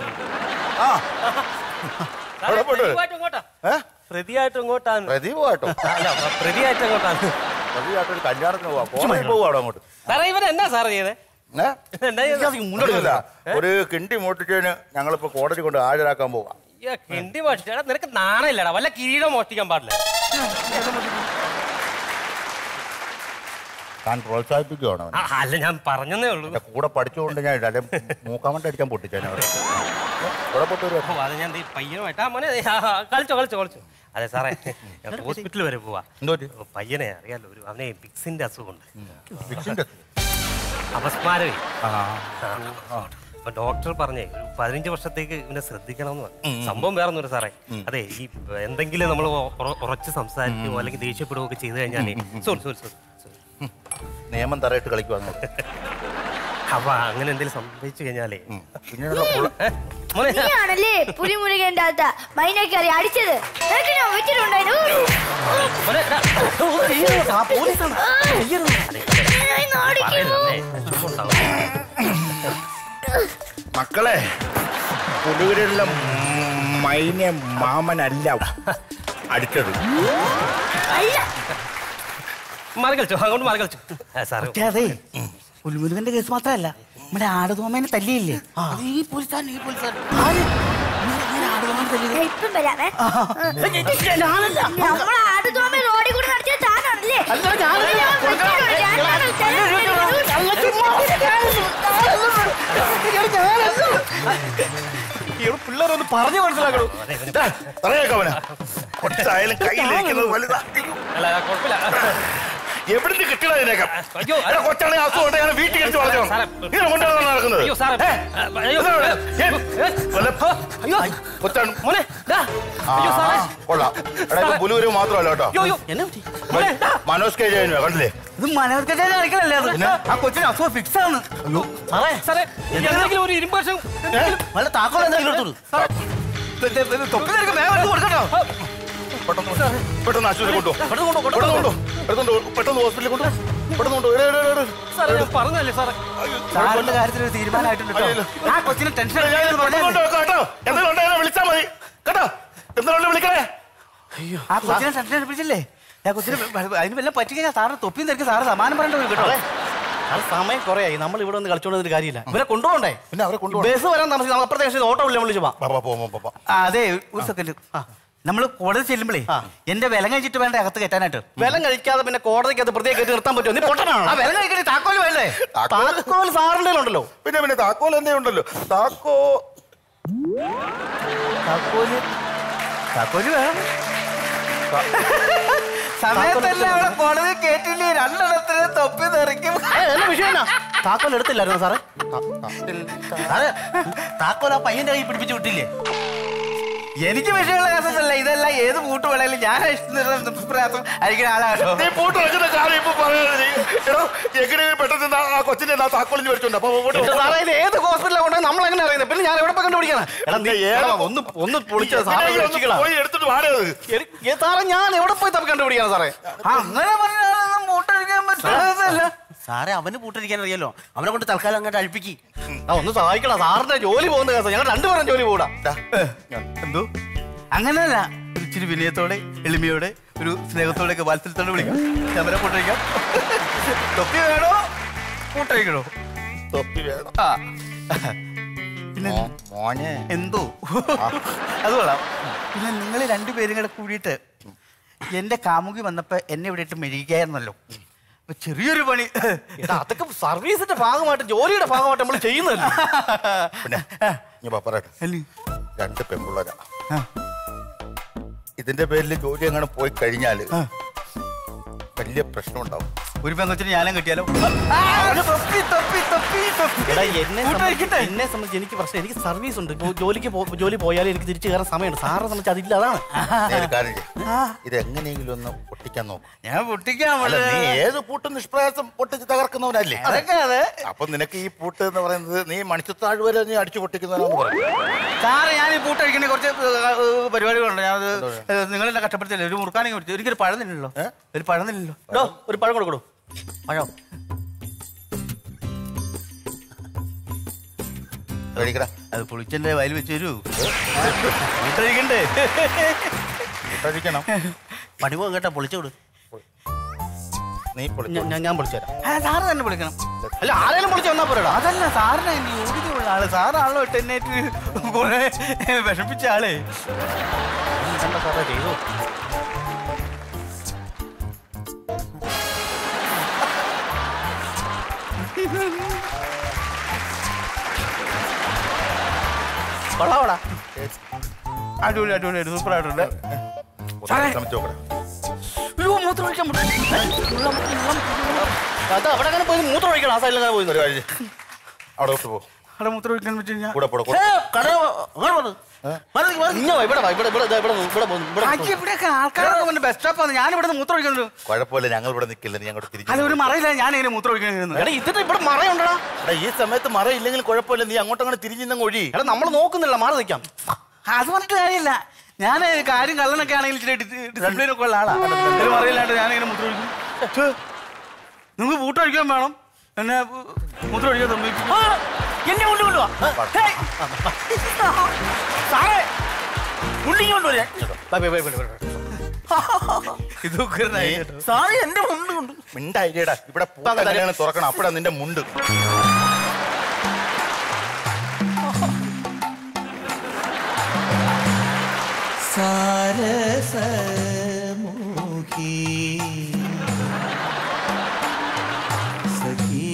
അവിടെ പോയിട്ട് പ്രതിയായിട്ട് ഇങ്ങോട്ടാണ് പ്രതിപോട്ടോ അല്ല പ്രതിയായിട്ട് ഇങ്ങോട്ടാണ് പ്രതിയായിട്ട് ഒരു കല്യാണത്തിന് പോവാ കോടതി പോവാ അവിടെ അങ്ങോട്ട് സാറേ ഇവൻ എന്നാ സാറ് ചെയ്തേ ഏ? എന്നാ ചെയ്തേ? ഇല്ല. ഒരു കിണ്ടി മോട്ടിച്ചതിന് ഞങ്ങളിപ്പോ കോടതി കൊണ്ട് ഹാജരാക്കാൻ പോവാ അയ്യോ, കിണ്ടി മോഷ്ടിച്ചാ നിനക്ക് നാണയില്ലടാ വല്ല കിരീടം മോഷ്ടിക്കാൻ പാടില്ല താൻ പ്രോത്സാഹിപ്പിക്കുകയാണ് അവനെ. ആ, അല്ല ഞാൻ പറഞ്ഞതേ ഉള്ളൂ എന്റെ കൂടെ പഠിച്ചുകൊണ്ട് ഞാൻ അല്ലെ മൂക്കാമണ്ട അടിക്കാൻ പൊട്ടിച്ചേനെ അവിടെ ഇവിടെ പൊട്ടൊരു ഓ, അത് ഞാൻ ദേ പയ്യനുമായിട്ട് ആ മോനെ ദേ, ആ, ആ, കളിച്ചോ കളിച്ചോ കളിച്ചോ അതെ സാറേ ഞാൻ ഹോസ്പിറ്റലിൽ വരെ പോവാ ഓ, പയ്യനെ അറിയാലോ ഒരു അവനെ പിക്സിന്റെ അസുഖമുണ്ട് പിക്സിന്റെ അപസ്മാരമേ അപ്പൊ ഡോക്ടർ പറഞ്ഞേ ഒരു പതിനഞ്ച് വർഷത്തേക്ക് ഇവനെ ശ്രദ്ധിക്കണം എന്ന് പറഞ്ഞു സംഭവം വേറെ ഒന്നുമില്ല സാറേ അതെ ഈ എന്തെങ്കിലും നമ്മൾ ഉറച്ച് സംസാരിക്കുകയോ അല്ലെങ്കിൽ ദേഷ്യപ്പെടുകയോ ഒക്കെ ചെയ്തു കഴിഞ്ഞാലേ സോറി സോറി സോറി നിയമം തറയിട്ട് കളിക്കുവാന്ന് അപ്പൊ അങ്ങനെ എന്തെങ്കിലും സംഭവിച്ചു കഴിഞ്ഞാലേ പിന്നീടുള്ള പുള്ള- മോനെ നീയാണല്ലേ പുലിമുരുകന്റെ അകത്ത മൈനക്കറി അടിച്ചത് നിനക്ക് ഞാൻ വെച്ചിട്ടുണ്ടായിരുന്നു മോനെ, എടാ, ഓ, ചെയ്യരുത്, ആ പോലീസാണ്. ചെയ്യരുത്. മക്കളെ പുലുവിലുള്ള മൈനെ മാമനല്ല അടിച്ചത് മാറി കളിച്ചോ അങ്ങോട്ട് മാറി കളിച്ചോ ആ, സാറേ അതെ പുലിമുരുകന്റെ കേസ് മാത്രമല്ല നമ്മുടെ ആടുതോമേനെ തല്ലിയില്ലേ അത് ഈ പോലീസാണ് ഈ പോലീസാണ് ആര്? ഇങ്ങനെ- ഇങ്ങനെ ആടുതോമേനെ തല്ലിയത്? ഇപ്പം വരാമേ ഞാനല്ല. നമ്മളെ ആടുതോമ റോഡിൽ കൂടി നടത്തിയ താനാണല്ലേ അല്ല, ഞാനല്ല. ഞാൻ വെച്ചിട്ടുണ്ട്. ഞാൻ പിള്ളേരൊന്ന് പറഞ്ഞു മനസ്സിലാക്കണു തറയേക്കവന ഒറ്റായാലും കയ്യിലിരിക്കുന്നത് വലുതാ അല്ല കുഴപ്പമില്ല എവിടുന്ന് കിട്ടണ ഇതിനൊക്കെ എടാ, കൊച്ചാണെങ്കിൽ അസുഖം ഞാൻ വീട്ടിൽ കഴിച്ച് വളർത്തോ ഇങ്ങനെ കൊണ്ടാണ് നടക്കുന്നത് അയ്യോ സാറേ ഏ? അയ്യോ ഇതാ ഇവിടെ. ഏ? വല്ല- അയ്യോ കൊച്ചാണ് മോനെ ദാ. ആ, അയ്യോ സാറേ കൊള്ളാം എടാ ഇപ്പൊ പുലുവരും മാത്രമല്ല കേട്ടോ അയ്യോ അയ്യോ എന്നെ പറ്റി മോനെ ദാ. മനോജ് കെ ജയനോ കണ്ടില്ലേ ഇത് മനോർക്കച്ചേരി കളിക്കണല്ലേ അത് ആ കൊച്ചിന് അസുഖം ഫിക്സ് ആണ് അയ്യോ സാറേ സാറേ എന്തെങ്കിലും ഒരു ഇരുമ്പശം വല്ല താക്കോൽ എന്തെങ്കിലും എടുത്തോളൂ തൊപ്പി നിനക്ക് വേഗം എടുത്ത് കൊടുക്കട്ടോ പെട്ടെന്ന് പെട്ടെന്ന് ആശുപത്രി കൊണ്ടുപോ പെട്ടെന്ന് കൊണ്ടോ, പെട്ടെന്ന് കൊണ്ടോ പെട്ടെന്ന് കൊണ്ടോ പെട്ടെന്ന് ഹോസ്പിറ്റലിൽ കൊണ്ടോ പെട്ടെന്ന് കൊണ്ടോ എടേ, എടേ, എടേ, എടേ. സാറേ ഞാൻ പറഞ്ഞല്ലേ സാറേ സാറിന്റെ കാര്യത്തിൽ ഒരു തീരുമാനമായിട്ടുണ്ട് കേട്ടോ. ആ കൊച്ചിന് ടെൻഷൻ ഞാൻ ഇത് പെട്ടെന്ന് കൊണ്ടോ, കേട്ടോ എന്തെങ്കിലും ഉണ്ടെങ്കിൽ എന്നെ വിളിച്ചാൽ മതി കേട്ടോ എന്തെങ്കിലും വിളിക്കണേ ആ കൊച്ചിനെ ടെൻഷൻ എടുപ്പിച്ചില്ലേ ആ കൊച്ചിന് വ- അതിന് വല്ല പറ്റി കഴിഞ്ഞാൽ സാറിന് തൊപ്പിയും തിരക്ക് സാറ് സമാനം പറയേണ്ടി വരും കേട്ടോ അത് സമയം കുറേ ആയി നമ്മൾ ഇവിടെ ഒന്ന് കളിച്ചോണ്ടൊരു കാര്യമില്ല ഇവരെ കൊണ്ടുപോകണ്ടേ പിന്നെ അവരെ കൊണ്ടുപോകണം. ബസ് വരാൻ താമസിക്കും നമ്മൾ അപ്പുറത്തെ കക്ഷി ഓട്ടോ വിളിച്ച് വിളിച്ചു പോവാം പാപ്പാ പോവാം പാപ്പാ ആ, അതെ ഒരു സെക്കൻഡ് നമ്മൾ കോടതി ചെല്ലുമ്പോഴേ എന്റെ വിലം കഴിച്ചിട്ട് വേണ്ട അകത്ത് കയറ്റാനായിട്ട് വിലം കഴിക്കാതെ പിന്നെ കോടതിക്ക് അത് പ്രത്യേകം കയറ്റി നിർത്താൻ പറ്റുമോ നീ പൊട്ടനാണോ ആ വിലം കഴിക്കണേ താക്കോൽ വേണ്ടേ താക്കോൽ സാറിന്റെ ഉണ്ടല്ലോ പിന്നെ പിന്നെ താക്കോൽ എന്തേ ഉണ്ടല്ലോ താക്കോ താക്കോല് താക്കോല് വേണം സമയത്തല്ല അവിടെ കോടതി കേട്ടില്ലേ രണ്ടെണ്ണത്തിന് തൊപ്പി തെറിക്കും എന്നാ വിഷയം എന്നാ? താക്കോൽ എടുത്തില്ലായിരുന്നോ സാറേ സാറേ താക്കോൽ ആ പയ്യന്റെ കൈ പിടിപ്പിച്ചു വിട്ടില്ലേ എനിക്ക് വിഷയമുള്ള കേസല്ല ഇതല്ല ഏത് പൂട്ട് വേണേലും ഞാൻ പ്രയാസം അരിക്കുന്ന ആളാണോ നീ പൂട്ട് വെക്കുന്ന കാര്യം ഇപ്പൊ പറയാതെ നീ. എടോ, എങ്ങനെയെങ്കിലും പെട്ടെന്ന് നാ- ആ കൊച്ചിനെ നാ താക്കോലിഞ്ഞ് മേടിച്ചോണ്ട് അപ്പൊ പോട്ടെ. പക്ഷേ സാറേ ഇത് ഏത് ഹോസ്പിറ്റലിലാണ് കൊണ്ടുപോയി നമ്മൾ എങ്ങനെ അറിയുന്നത് പിന്നെ ഞാൻ എവിടെ പോയി കണ്ടുപിടിക്കണം എടാ നീ എടാ, ഒന്ന് ഒന്ന് പൊളിച്ചത് സാറേ എങ്ങനെയെങ്കിലും ഒന്ന് രക്ഷിക്കണം പോയി എടുത്തിട്ട് വാടത് എടി, ഏ, സാറേ ഞാൻ എവിടെ പോയി തപ്പി കണ്ടുപിടിക്കണം സാറേ അങ്ങനെ പറഞ്ഞാലൊന്നും പൂട്ടടിക്കാൻ പറ്റില്ല സാറേ അവന് പൂട്ടടിക്കാൻ അറിയാലോ അവനെ കൊണ്ട് തൽക്കാലം അങ്ങോട്ട് അഴിപ്പിക്ക് ആ ഒന്ന് സഹായിക്കണം സാറിന്റെ ജോലി പോകുന്ന കേട്ടോ ഞങ്ങൾ രണ്ടുപേരും ജോലി പോകൂടാ എന്തോ അങ്ങനെയല്ല ഒരു ഇച്ചിരി വിനയത്തോടെ എളിമയോടെ ഒരു സ്നേഹത്തോടെ ഒക്കെ വാത്സല്യത്തോടെ വിളിക്കാം ഞാൻ വരെ പൂട്ടടിക്കാം തൊപ്പി വേണോ പൂട്ടടിക്കണോ തൊപ്പി വേണം ആ പിന്നെ മോനെ എന്തോ അത് കൊള്ളാം പിന്നെ നിങ്ങൾ രണ്ടുപേരും കൂടെ കൂടിയിട്ട് എന്റെ കാമുകി വന്നപ്പോ എന്നെ ഇവിടെ ഇട്ട് മെഴുകിയായിരുന്നല്ലോ അപ്പൊ ചെറിയൊരു പണി എടാ, അതൊക്കെ സർവീസിന്റെ ഭാഗമായിട്ട് ജോലിയുടെ ഭാഗമായിട്ട് നമ്മൾ ചെയ്യുന്നതല്ലേ പിന്നെ ഞാൻ പ- പറയട്ടെ രണ്ട് പെൺപിള്ളേരാ ഇതിന്റെ പേരിൽ ജോലി എങ്ങനെ പോയി കഴിഞ്ഞാല് വലിയ പ്രശ്നം ഉണ്ടാവും ഒരു പെങ്കൊച്ചിന് ഞാനും കിട്ടിയാലോ തൊപ്പി തൊപ്പി തൊപ്പി തൊപ്പി എടാ എന്നെ സംബന്ധിച്ച് എന്നെ സംബന്ധിച്ച് എനിക്ക് പ്രശ്നം എനിക്ക് സർവീസ് ഉണ്ട് ഇപ്പൊ ജോലിക്ക് പോ- ജോലി പോയാലും എനിക്ക് തിരിച്ചു കയറാൻ സമയമുണ്ട് സാറിനെ സംബന്ധിച്ച് അതില്ല അതാണ് നീ ഒരു കാര്യം ചെയ്യ്. ഇത് എങ്ങനെയെങ്കിലും ഒന്ന് പൊട്ടിക്കാൻ നോക്കും ഞാൻ പൊട്ടിക്കാൻ അല്ല നീ ഏത് പൂട്ടും നിഷ്പ്രയാസം പൊട്ടിച്ച് തകർക്കുന്നവനല്ലേ അതൊക്കെ അതെ അപ്പൊ നിനക്ക് ഈ പൂട്ട് എന്ന് പറയുന്നത് നീ മണിച്ചത്താഴ് വരെ നീ അടിച്ചു പൊട്ടിക്കുന്നവനാന്ന് പറയും സാറേ ഞാൻ ഈ പൂട്ടഴിക്കണ കുറച്ച് ഏഹ്, പരിപാടികളുണ്ട് ഞാൻ നിങ്ങളെന്നെ കഷ്ടപ്പെടുത്തില്ല ഒരു മുറുക്കാണെങ്കിൽ പിടിച്ചു ഒരിക്കലും പഴം തിന്നില്ലല്ലോ ഒരു പഴം തിന്നില്ലല്ലോ ഡോ, ഒരു പഴം കൊടുക്കണോ പഴം കഴിക്കടാ അത് പുളിച്ചന്റെ വയൽ വെച്ച് തരൂ പൂട്ടഴിക്കണ്ടേ പൂട്ടഴിക്കണം പണി പോകാൻ കേട്ടാ പൊളിച്ചു കൊടു നീ ഞാൻ- ഞാൻ- ഞാൻ വിളിച്ചു തരാം ആ സാറ് തന്നെ വിളിക്കണം അല്ല ആരെങ്കിലും വിളിച്ചു വന്നാ പോരാ അതല്ല സാറിനെ യോഗ്യതയുള്ള ആള് സാറാണല്ലോ എന്നെറ്റ് കുറെ വിഷമിച്ച ആളെ എന്താ സാറേ ചെയ്തു കൊള്ളാവടാ അടിപൊളി അടിപൊളി സൂപ്പർ ആയിട്ടുണ്ട് ശ്രമിച്ചു നോക്കടാ അയ്യോ മൂത്രം ഒഴിക്കാൻ അത് അവിടെ അങ്ങനെ പോയി മൂത്രം ഒഴിക്കണം ആ സൈഡിൽ അങ്ങനെ പോയി ഒരു കാര്യം ചെയ്യ്. അവിടെ വിട്ടു പോ അവിടെ മൂത്രം ഒഴിക്കാൻ പറ്റി കഴിഞ്ഞാൽ കൂടെ പോടെ കൂടെ ഏ, കട അങ്ങനെ വന്നു. വരൂ, വരൂ, ഇങ്ങ് വാ, ഇവിടെ വാ, ഇവിടെ ഇവിടെ ദാ ഇവിടെ നിന്ന്, ഇവിടെ പോകുന്നു ഇവിടെ ബാക്കി ഇവിടെയൊക്കെ ആൾക്കാരൊക്കെ വന്ന് ബസ് സ്റ്റോപ്പാണ് ഞാൻ ഇവിടെ നിന്ന് മൂത്രം ഒഴിക്കുന്നത് കുഴപ്പമില്ല ഞങ്ങൾ ഇവിടെ നിൽക്കില്ല നീ അങ്ങോട്ട് തിരിച്ചു അത് ഒരു മറയില്ല ഞാൻ ഇങ്ങനെ മൂത്രം ഒഴിക്കുന്നത് എടാ ഇതിന്റെ ഇവിടെ മറയുണ്ടടാ എടാ ഈ സമയത്ത് മറ ഇല്ലെങ്കിൽ കുഴപ്പമില്ല നീ അങ്ങോട്ട് അങ്ങനെ തിരിഞ്ഞു ഒഴി എടാ നമ്മൾ നോക്കുന്നില്ല മാറി നിൽക്കാം അത് പറഞ്ഞിട്ട് കാര്യമില്ല ഞാൻ കാര്യം കള്ളനൊക്കെ ആണെങ്കിൽ ഇച്ചിരി ഡിസിപ്ലിൻ ഒക്കെ ഉള്ള ആളാ ഒരു മറയില്ലാണ്ട് ഞാൻ ഇങ്ങനെ മൂത്രം ഒഴിക്കും ഛേ, നിങ്ങൾക്ക് പൂട്ട് ഒഴിക്കാൻ വേണം എന്നെ മൂത്രം ഒഴിക്കാൻ സമ്മതിക്കും ആ, എന്നെ കൊണ്ട് കൊണ്ടുവാ ഹേയ്. സാറേ ഉള്ളി കൊണ്ടുവരാ ഇത് ഉഗ്രനായി കേട്ടോ. സാറേ എന്റെ മുണ്ട് കൊണ്ട് മിണ്ടായില്ലേടാ ഇവിടെ പൂട്ട് എങ്ങനെയാണ് തുറക്കണം അപ്പഴാ നിന്റെ മുണ്ട് സാരസമുഖി സഖി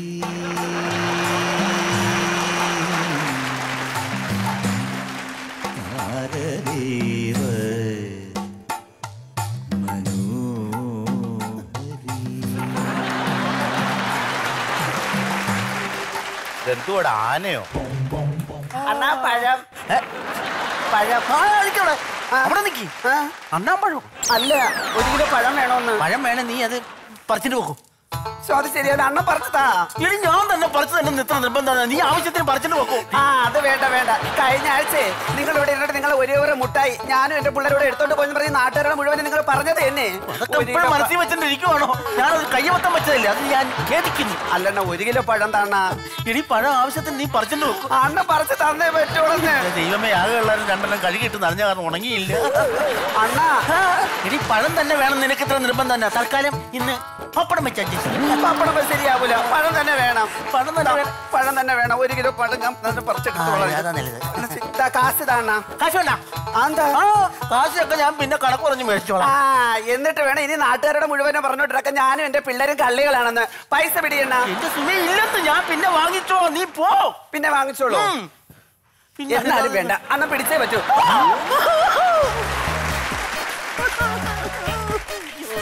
താരദേവ ഇതെന്തുവാടാ ആനയോ അണ്ണാ പഴം പഴം അവിടെ നിക്കി അണ്ണാ പഴം അല്ല ഒരു കിലോ പഴം വേണോന്ന് പഴം വേണം നീ അത് പറിച്ചിട്ട് പോക്കും അത് ശരിയാണ് അണ്ണ പറിച്ചതാ ഇനി ഞാൻ തന്നെ പറിച്ചു തന്നെ ഇത്ര നിർബന്ധമാണ് നീ ആവശ്യത്തിന് പറിച്ചിട്ട് പോക്കും ആ അത് വേണ്ട വേണ്ട കഴിഞ്ഞ ആഴ്ച നിങ്ങൾ ഇവിടെ ഇരുന്നിട്ട് നിങ്ങൾ ഒരേ ഒരു മുട്ടായി ഞാനും എന്റെ പിള്ളേരോട് എടുത്തോണ്ട് പോയെന്ന് പറഞ്ഞ് നാട്ടുകാരുടെ മുഴുവൻ നിങ്ങൾ പറഞ്ഞത് തന്നെ അതൊക്കെ എപ്പോഴും മനസ്സിൽ വെച്ചിട്ട് ഇരിക്കുവാണോ ഞാനത് കയ്യമത്തം വെച്ചതല്ലേ അത് ഞാൻ ഖേദിക്കുന്നു അല്ലണ്ണ ഒരു കിലോ പഴം താണ്ണ ഇനി പഴം ആവശ്യത്തിന് നീ പറിച്ചിട്ട് വെക്കും അണ്ണ പറിച്ച് തന്നേ പറ്റുള്ളൂ ദൈവമേ ആകെ ഉള്ളവരും രണ്ടെണ്ണം കഴുകിയിട്ട് നനഞ്ഞ കാരണം ഉണങ്ങിയില്ല അണ്ണാ ഇനി പഴം തന്നെ വേണം നിനക്ക് ഇത്ര നിർബന്ധം തന്നെ തൽക്കാലം ഇന്ന് പപ്പടം വെച്ചാൽ പപ്പടം വെച്ച് ശരിയാവൂല പഴം തന്നെ വേണം പഴം തന്നെ വേണം. പഴം തന്നെ വേണം ഒരു കിലോ പഴം ഞാൻ തന്നെ പറിച്ചെടുത്തോളാം അതാ നല്ലത് ദാ കാശ് താണ്ണ കാശ് വേണ്ട എന്താ കാശൊക്കെ ഞാൻ പിന്നെ കണക്ക് പറഞ്ഞ് മേടിച്ചോളാം ആ എന്നിട്ട് വേണം ഇനി നാട്ടുകാരുടെ മുഴുവനും പറഞ്ഞോണ്ടിരിക്കാൻ ഞാനും എന്റെ പിള്ളേരും കള്ളികളാണെന്ന് പൈസ പിടിയണ്ണ എന്റെ സുമി ഇല്ലെന്ന് ഞാൻ പിന്നെ വാങ്ങിച്ചോ നീ പോ പിന്നെ വാങ്ങിച്ചോളൂ എന്നാലും വേണ്ട അന്ന് പിടിച്ചേ പറ്റൂ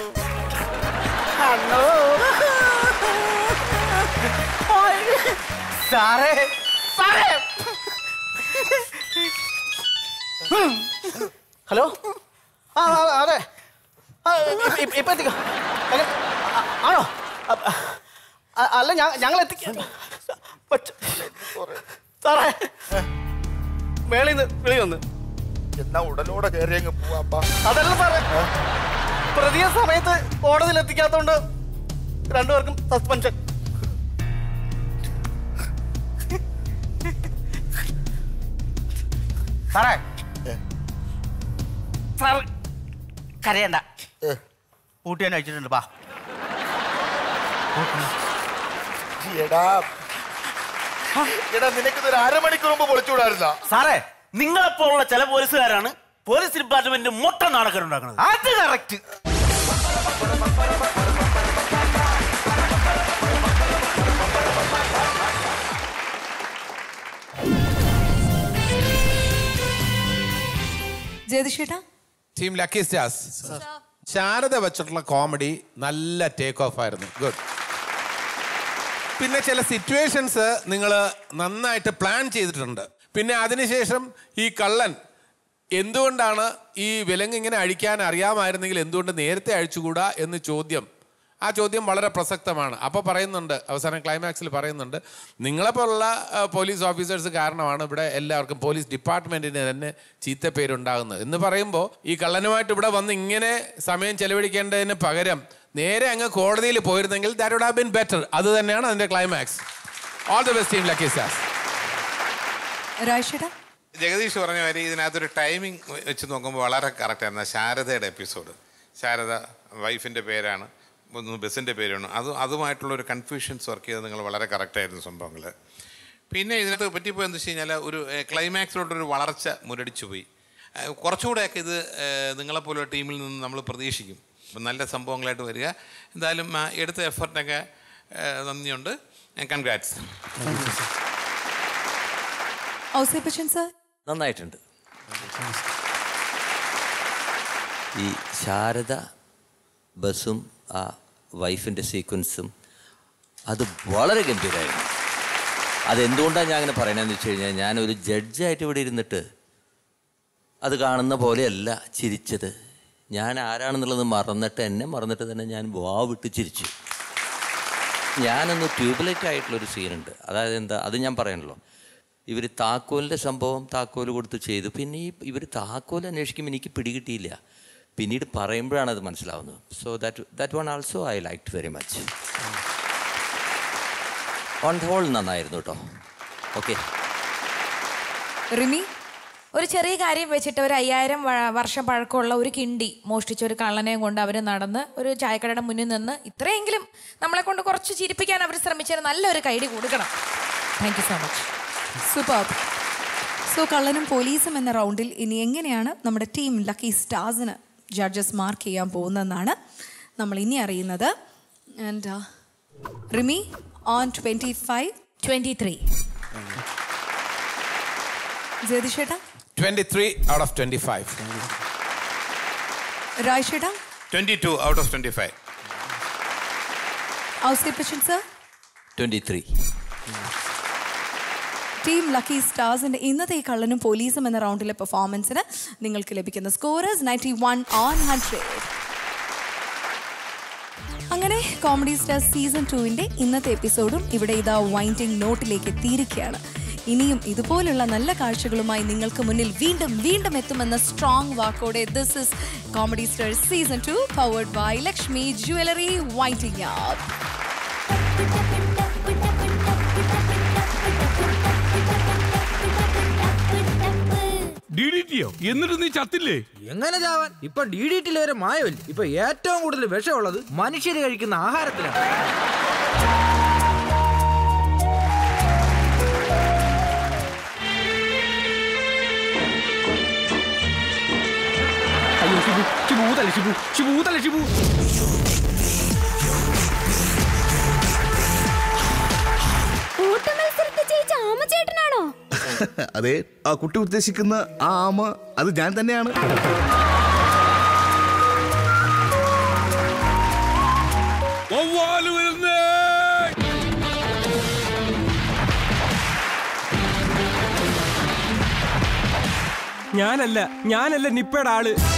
സാറേ സാറേ ഹലോ ആ ആ, അതെ ആ, ഇപ്പ- ഇപ്പ- ഇപ്പൊ എത്തിക്കാം എങ്ങനെ? ആ, ആണോ അ- അ- അല്ല ഞാൻ ഞങ്ങൾ എത്തിക്കാം പറ്റ- സാറേ മേളിൽ നിന്ന് വിളി വന്ന് എന്നാ ഉടലോടെ കയറി അങ്ങ് പോവാപ്പാ അതല്ല സാറേ പ്രതിയ സമയത്ത് കോടതിയിൽ എത്തിക്കാത്തോണ്ട് രണ്ടുപേർക്കും സസ്പെൻഷൻ സാറേ സാർ കരയണ്ട ഊട്ടി തന്നെ അയച്ചിട്ടുണ്ട് ബാ എടാ എടാ നിനക്ക് ഒരു അരമണിക്കൂർ മുമ്പ് പൊളിച്ചുകൂടായിരുന്ന സാറേ നിങ്ങളെപ്പോലുള്ള ചില പോലീസുകാരാണ് പോലീസ് ഡിപ്പാർട്ട്മെന്റ് മൊട്ട നാണക്കേടുണ്ടാക്കുന്നത് അത് കറക്റ്റ് ജ്യോതിഷേട്ടാ ടീം ലക്കി സ്റ്റാർസ് ശാരദ വെച്ചിട്ടുള്ള കോമഡി നല്ല ടേക്ക് ഓഫ് ആയിരുന്നു ഗുഡ് പിന്നെ ചില സിറ്റുവേഷൻസ് നിങ്ങൾ നന്നായിട്ട് പ്ലാൻ ചെയ്തിട്ടുണ്ട് പിന്നെ അതിനുശേഷം ഈ കള്ളൻ എന്തുകൊണ്ടാണ് ഈ വിലങ്ങ് ഇങ്ങനെ അഴിക്കാൻ അറിയാമായിരുന്നെങ്കിൽ എന്തുകൊണ്ട് നേരത്തെ അഴിച്ചുകൂടാ എന്ന് ചോദ്യം ആ ചോദ്യം വളരെ പ്രസക്തമാണ് അപ്പോൾ പറയുന്നുണ്ട് അവസാനം ക്ലൈമാക്സിൽ പറയുന്നുണ്ട് നിങ്ങളെപ്പോലുള്ള ആ, പോലീസ് ഓഫീസേഴ്സ് കാരണമാണ് ഇവിടെ എല്ലാവർക്കും പോലീസ് ഡിപ്പാർട്ട്മെൻറ്റിന് തന്നെ ചീത്തപ്പേരുണ്ടാകുന്നത് എന്ന് പറയുമ്പോൾ ഈ കള്ളനുമായിട്ട് ഇവിടെ വന്ന് ഇങ്ങനെ സമയം ചെലവഴിക്കേണ്ടതിന് പകരം നേരെ അങ്ങ് കോടതിയിൽ പോയിരുന്നെങ്കിൽ that would have been better അത് തന്നെയാണ് അതിൻ്റെ climax all the best team lucky stars രാജേട്ടാ ജഗദീഷ് പറഞ്ഞ മാതിരി ഇതിനകത്തൊരു ടൈമിംഗ് വെച്ച് നോക്കുമ്പോൾ വളരെ കറക്റ്റായിരുന്നു ശാരദയുടെ എപ്പിസോഡ് ശാരദ വൈഫിൻ്റെ പേരാണ് ഒന്ന് ബസ്സിൻ്റെ പേരാണ് അത് അതുമായിട്ടുള്ള ഒരു കൺഫ്യൂഷൻസ് വർക്ക് ചെയ്ത് നിങ്ങൾ വളരെ കറക്റ്റായിരുന്നു സംഭവങ്ങൾ പിന്നെ ഇതിനകത്ത് പറ്റിപ്പോയി എന്ന് വെച്ച് കഴിഞ്ഞാൽ ഒരു ക്ലൈമാക്സിലോട്ടൊരു വളർച്ച മുരടിച്ചു പോയി ഏഹ് കുറച്ചുകൂടെയൊക്കെ ഇത് ഏഹ് നിങ്ങളെപ്പോലെ ടീമിൽ നിന്ന് നമ്മൾ പ്രതീക്ഷിക്കും അപ്പം നല്ല സംഭവങ്ങളായിട്ട് വരിക എന്തായാലും ആ എടുത്ത എഫർട്ടിനൊക്കെ ഏഹ് നന്ദിയുണ്ട് കൺഗ്രാറ്റ്സ് ഔസേപ്പച്ചൻ സാർ നന്നായിട്ടുണ്ട് ഈ ശാരദ ബസ്സും ആ വൈഫിൻ്റെ സീക്വൻസും അത് വളരെ ഗംഭീരമായിരുന്നു അതെന്തുകൊണ്ടാണ് ഞാൻ അങ്ങനെ പറയണതെന്ന് വെച്ച് കഴിഞ്ഞാൽ ഞാനൊരു ജഡ്ജായിട്ട് ഇവിടെ ഇരുന്നിട്ട് അത് കാണുന്ന പോലെയല്ല ചിരിച്ചത് ഞാൻ ആരാണെന്നുള്ളത് മറന്നിട്ട് എന്നെ മറന്നിട്ട് തന്നെ ഞാൻ വാവിട്ട് ചിരിച്ചു ഞാനൊന്ന് ട്യൂബ്ലൈറ്റ് ആയിട്ടുള്ളൊരു സീനുണ്ട് അതായത് എന്താ അത് ഞാൻ പറയണല്ലോ ഇവർ താക്കോലിൻ്റെ സംഭവം താക്കോൽ കൊടുത്ത് ചെയ്തു പിന്നെ ഈ ഇവർ താക്കോൽ അന്വേഷിക്കുമ്പോൾ എനിക്ക് പിടികിട്ടിയില്ല പിന്നീട് പറയുമ്പോഴാണ് അത് മനസ്സിലാവുന്നത് so that that one also I like very much on whole നന്നായിരുന്നു കേട്ടോ ഓക്കെ റിമി ഒരു ചെറിയ കാര്യം വെച്ചിട്ട് ഒരു അയ്യായിരം വ- വർഷം പഴക്കമുള്ള ഒരു കിണ്ടി മോഷ്ടിച്ച ഒരു കള്ളനെയും കൊണ്ട് അവർ നടന്ന് ഒരു ചായക്കടയുടെ മുന്നിൽ നിന്ന് ഇത്രയെങ്കിലും നമ്മളെ കൊണ്ട് കുറച്ച് ചിരിപ്പിക്കാൻ അവർ ശ്രമിച്ചതിന് നല്ലൊരു കൈഡി കൊടുക്കണം thank you so much super so കള്ളനും പോലീസും എന്ന റൗണ്ടിൽ ഇനി എങ്ങനെയാണ് നമ്മുടെ ടീം ലക്കി സ്റ്റാർസിന് ജഡ്ജസ് മാർക്ക് ചെയ്യാൻ പോകുന്നതെന്നാണ് നമ്മൾ ഇനി അറിയുന്നത് and Rimi on twenty five twenty three ജയതിഷേട്ടാ twenty three out of twenty five രാജേട്ടാ twenty two out of twenty five Ouseppachan sir twenty three team lucky സ്റ്റാർസിന്റെ ഇന്നത്തെ ഈ കള്ളനും പോലീസും എന്ന റൗണ്ടിലെ പെർഫോമൻസിന് നിങ്ങൾക്ക് ലഭിക്കുന്ന scorers ninety one on hundred അങ്ങനെ കോമഡി സ്റ്റാർ സീസൺ ടുവിന്റെ ഇന്നത്തെ എപ്പിസോഡും ഇവിടെ ഇതാ വൈൻഡിങ് നോട്ടിലേക്ക് എത്തിയിരിക്കുകയാണ് ഇനിയും ഇതുപോലുള്ള നല്ല കാഴ്ചകളുമായി നിങ്ങൾക്ക് മുന്നിൽ വീണ്ടും വീണ്ടും എത്തുമെന്ന സ്ട്രോങ് വാക്കോടെ this is comedy star season two powered by Lakshmi jewellery winding yard D D ടിയോ എന്നിട്ട് നീ ചത്തില്ലേ എങ്ങനെ ചാവാൻ ഇപ്പൊ ഡി ഡി ടിയിൽ വരെ മായമില്ല ഇപ്പൊ ഏറ്റവും കൂടുതൽ വിഷമുള്ളത് മനുഷ്യര് കഴിക്കുന്ന ആഹാരത്തിലാണ് അയ്യോ ഷിബു ഷിബു ഊതല്ലേ ഷിബു ഷിബു ഊതല്ലേ ഷിബു ഓട്ടമത്സരത്തിൽ ജയിച്ച ആമചേട്ടനാണോ അതെ ആ കുട്ടി ഉദ്ദേശിക്കുന്ന ആ ആമ അത് ഞാൻ തന്നെയാണ് വവ്വാല് വരുന്നേ ഞാനല്ല ഞാനല്ല നിപ്പയുടെ ആള്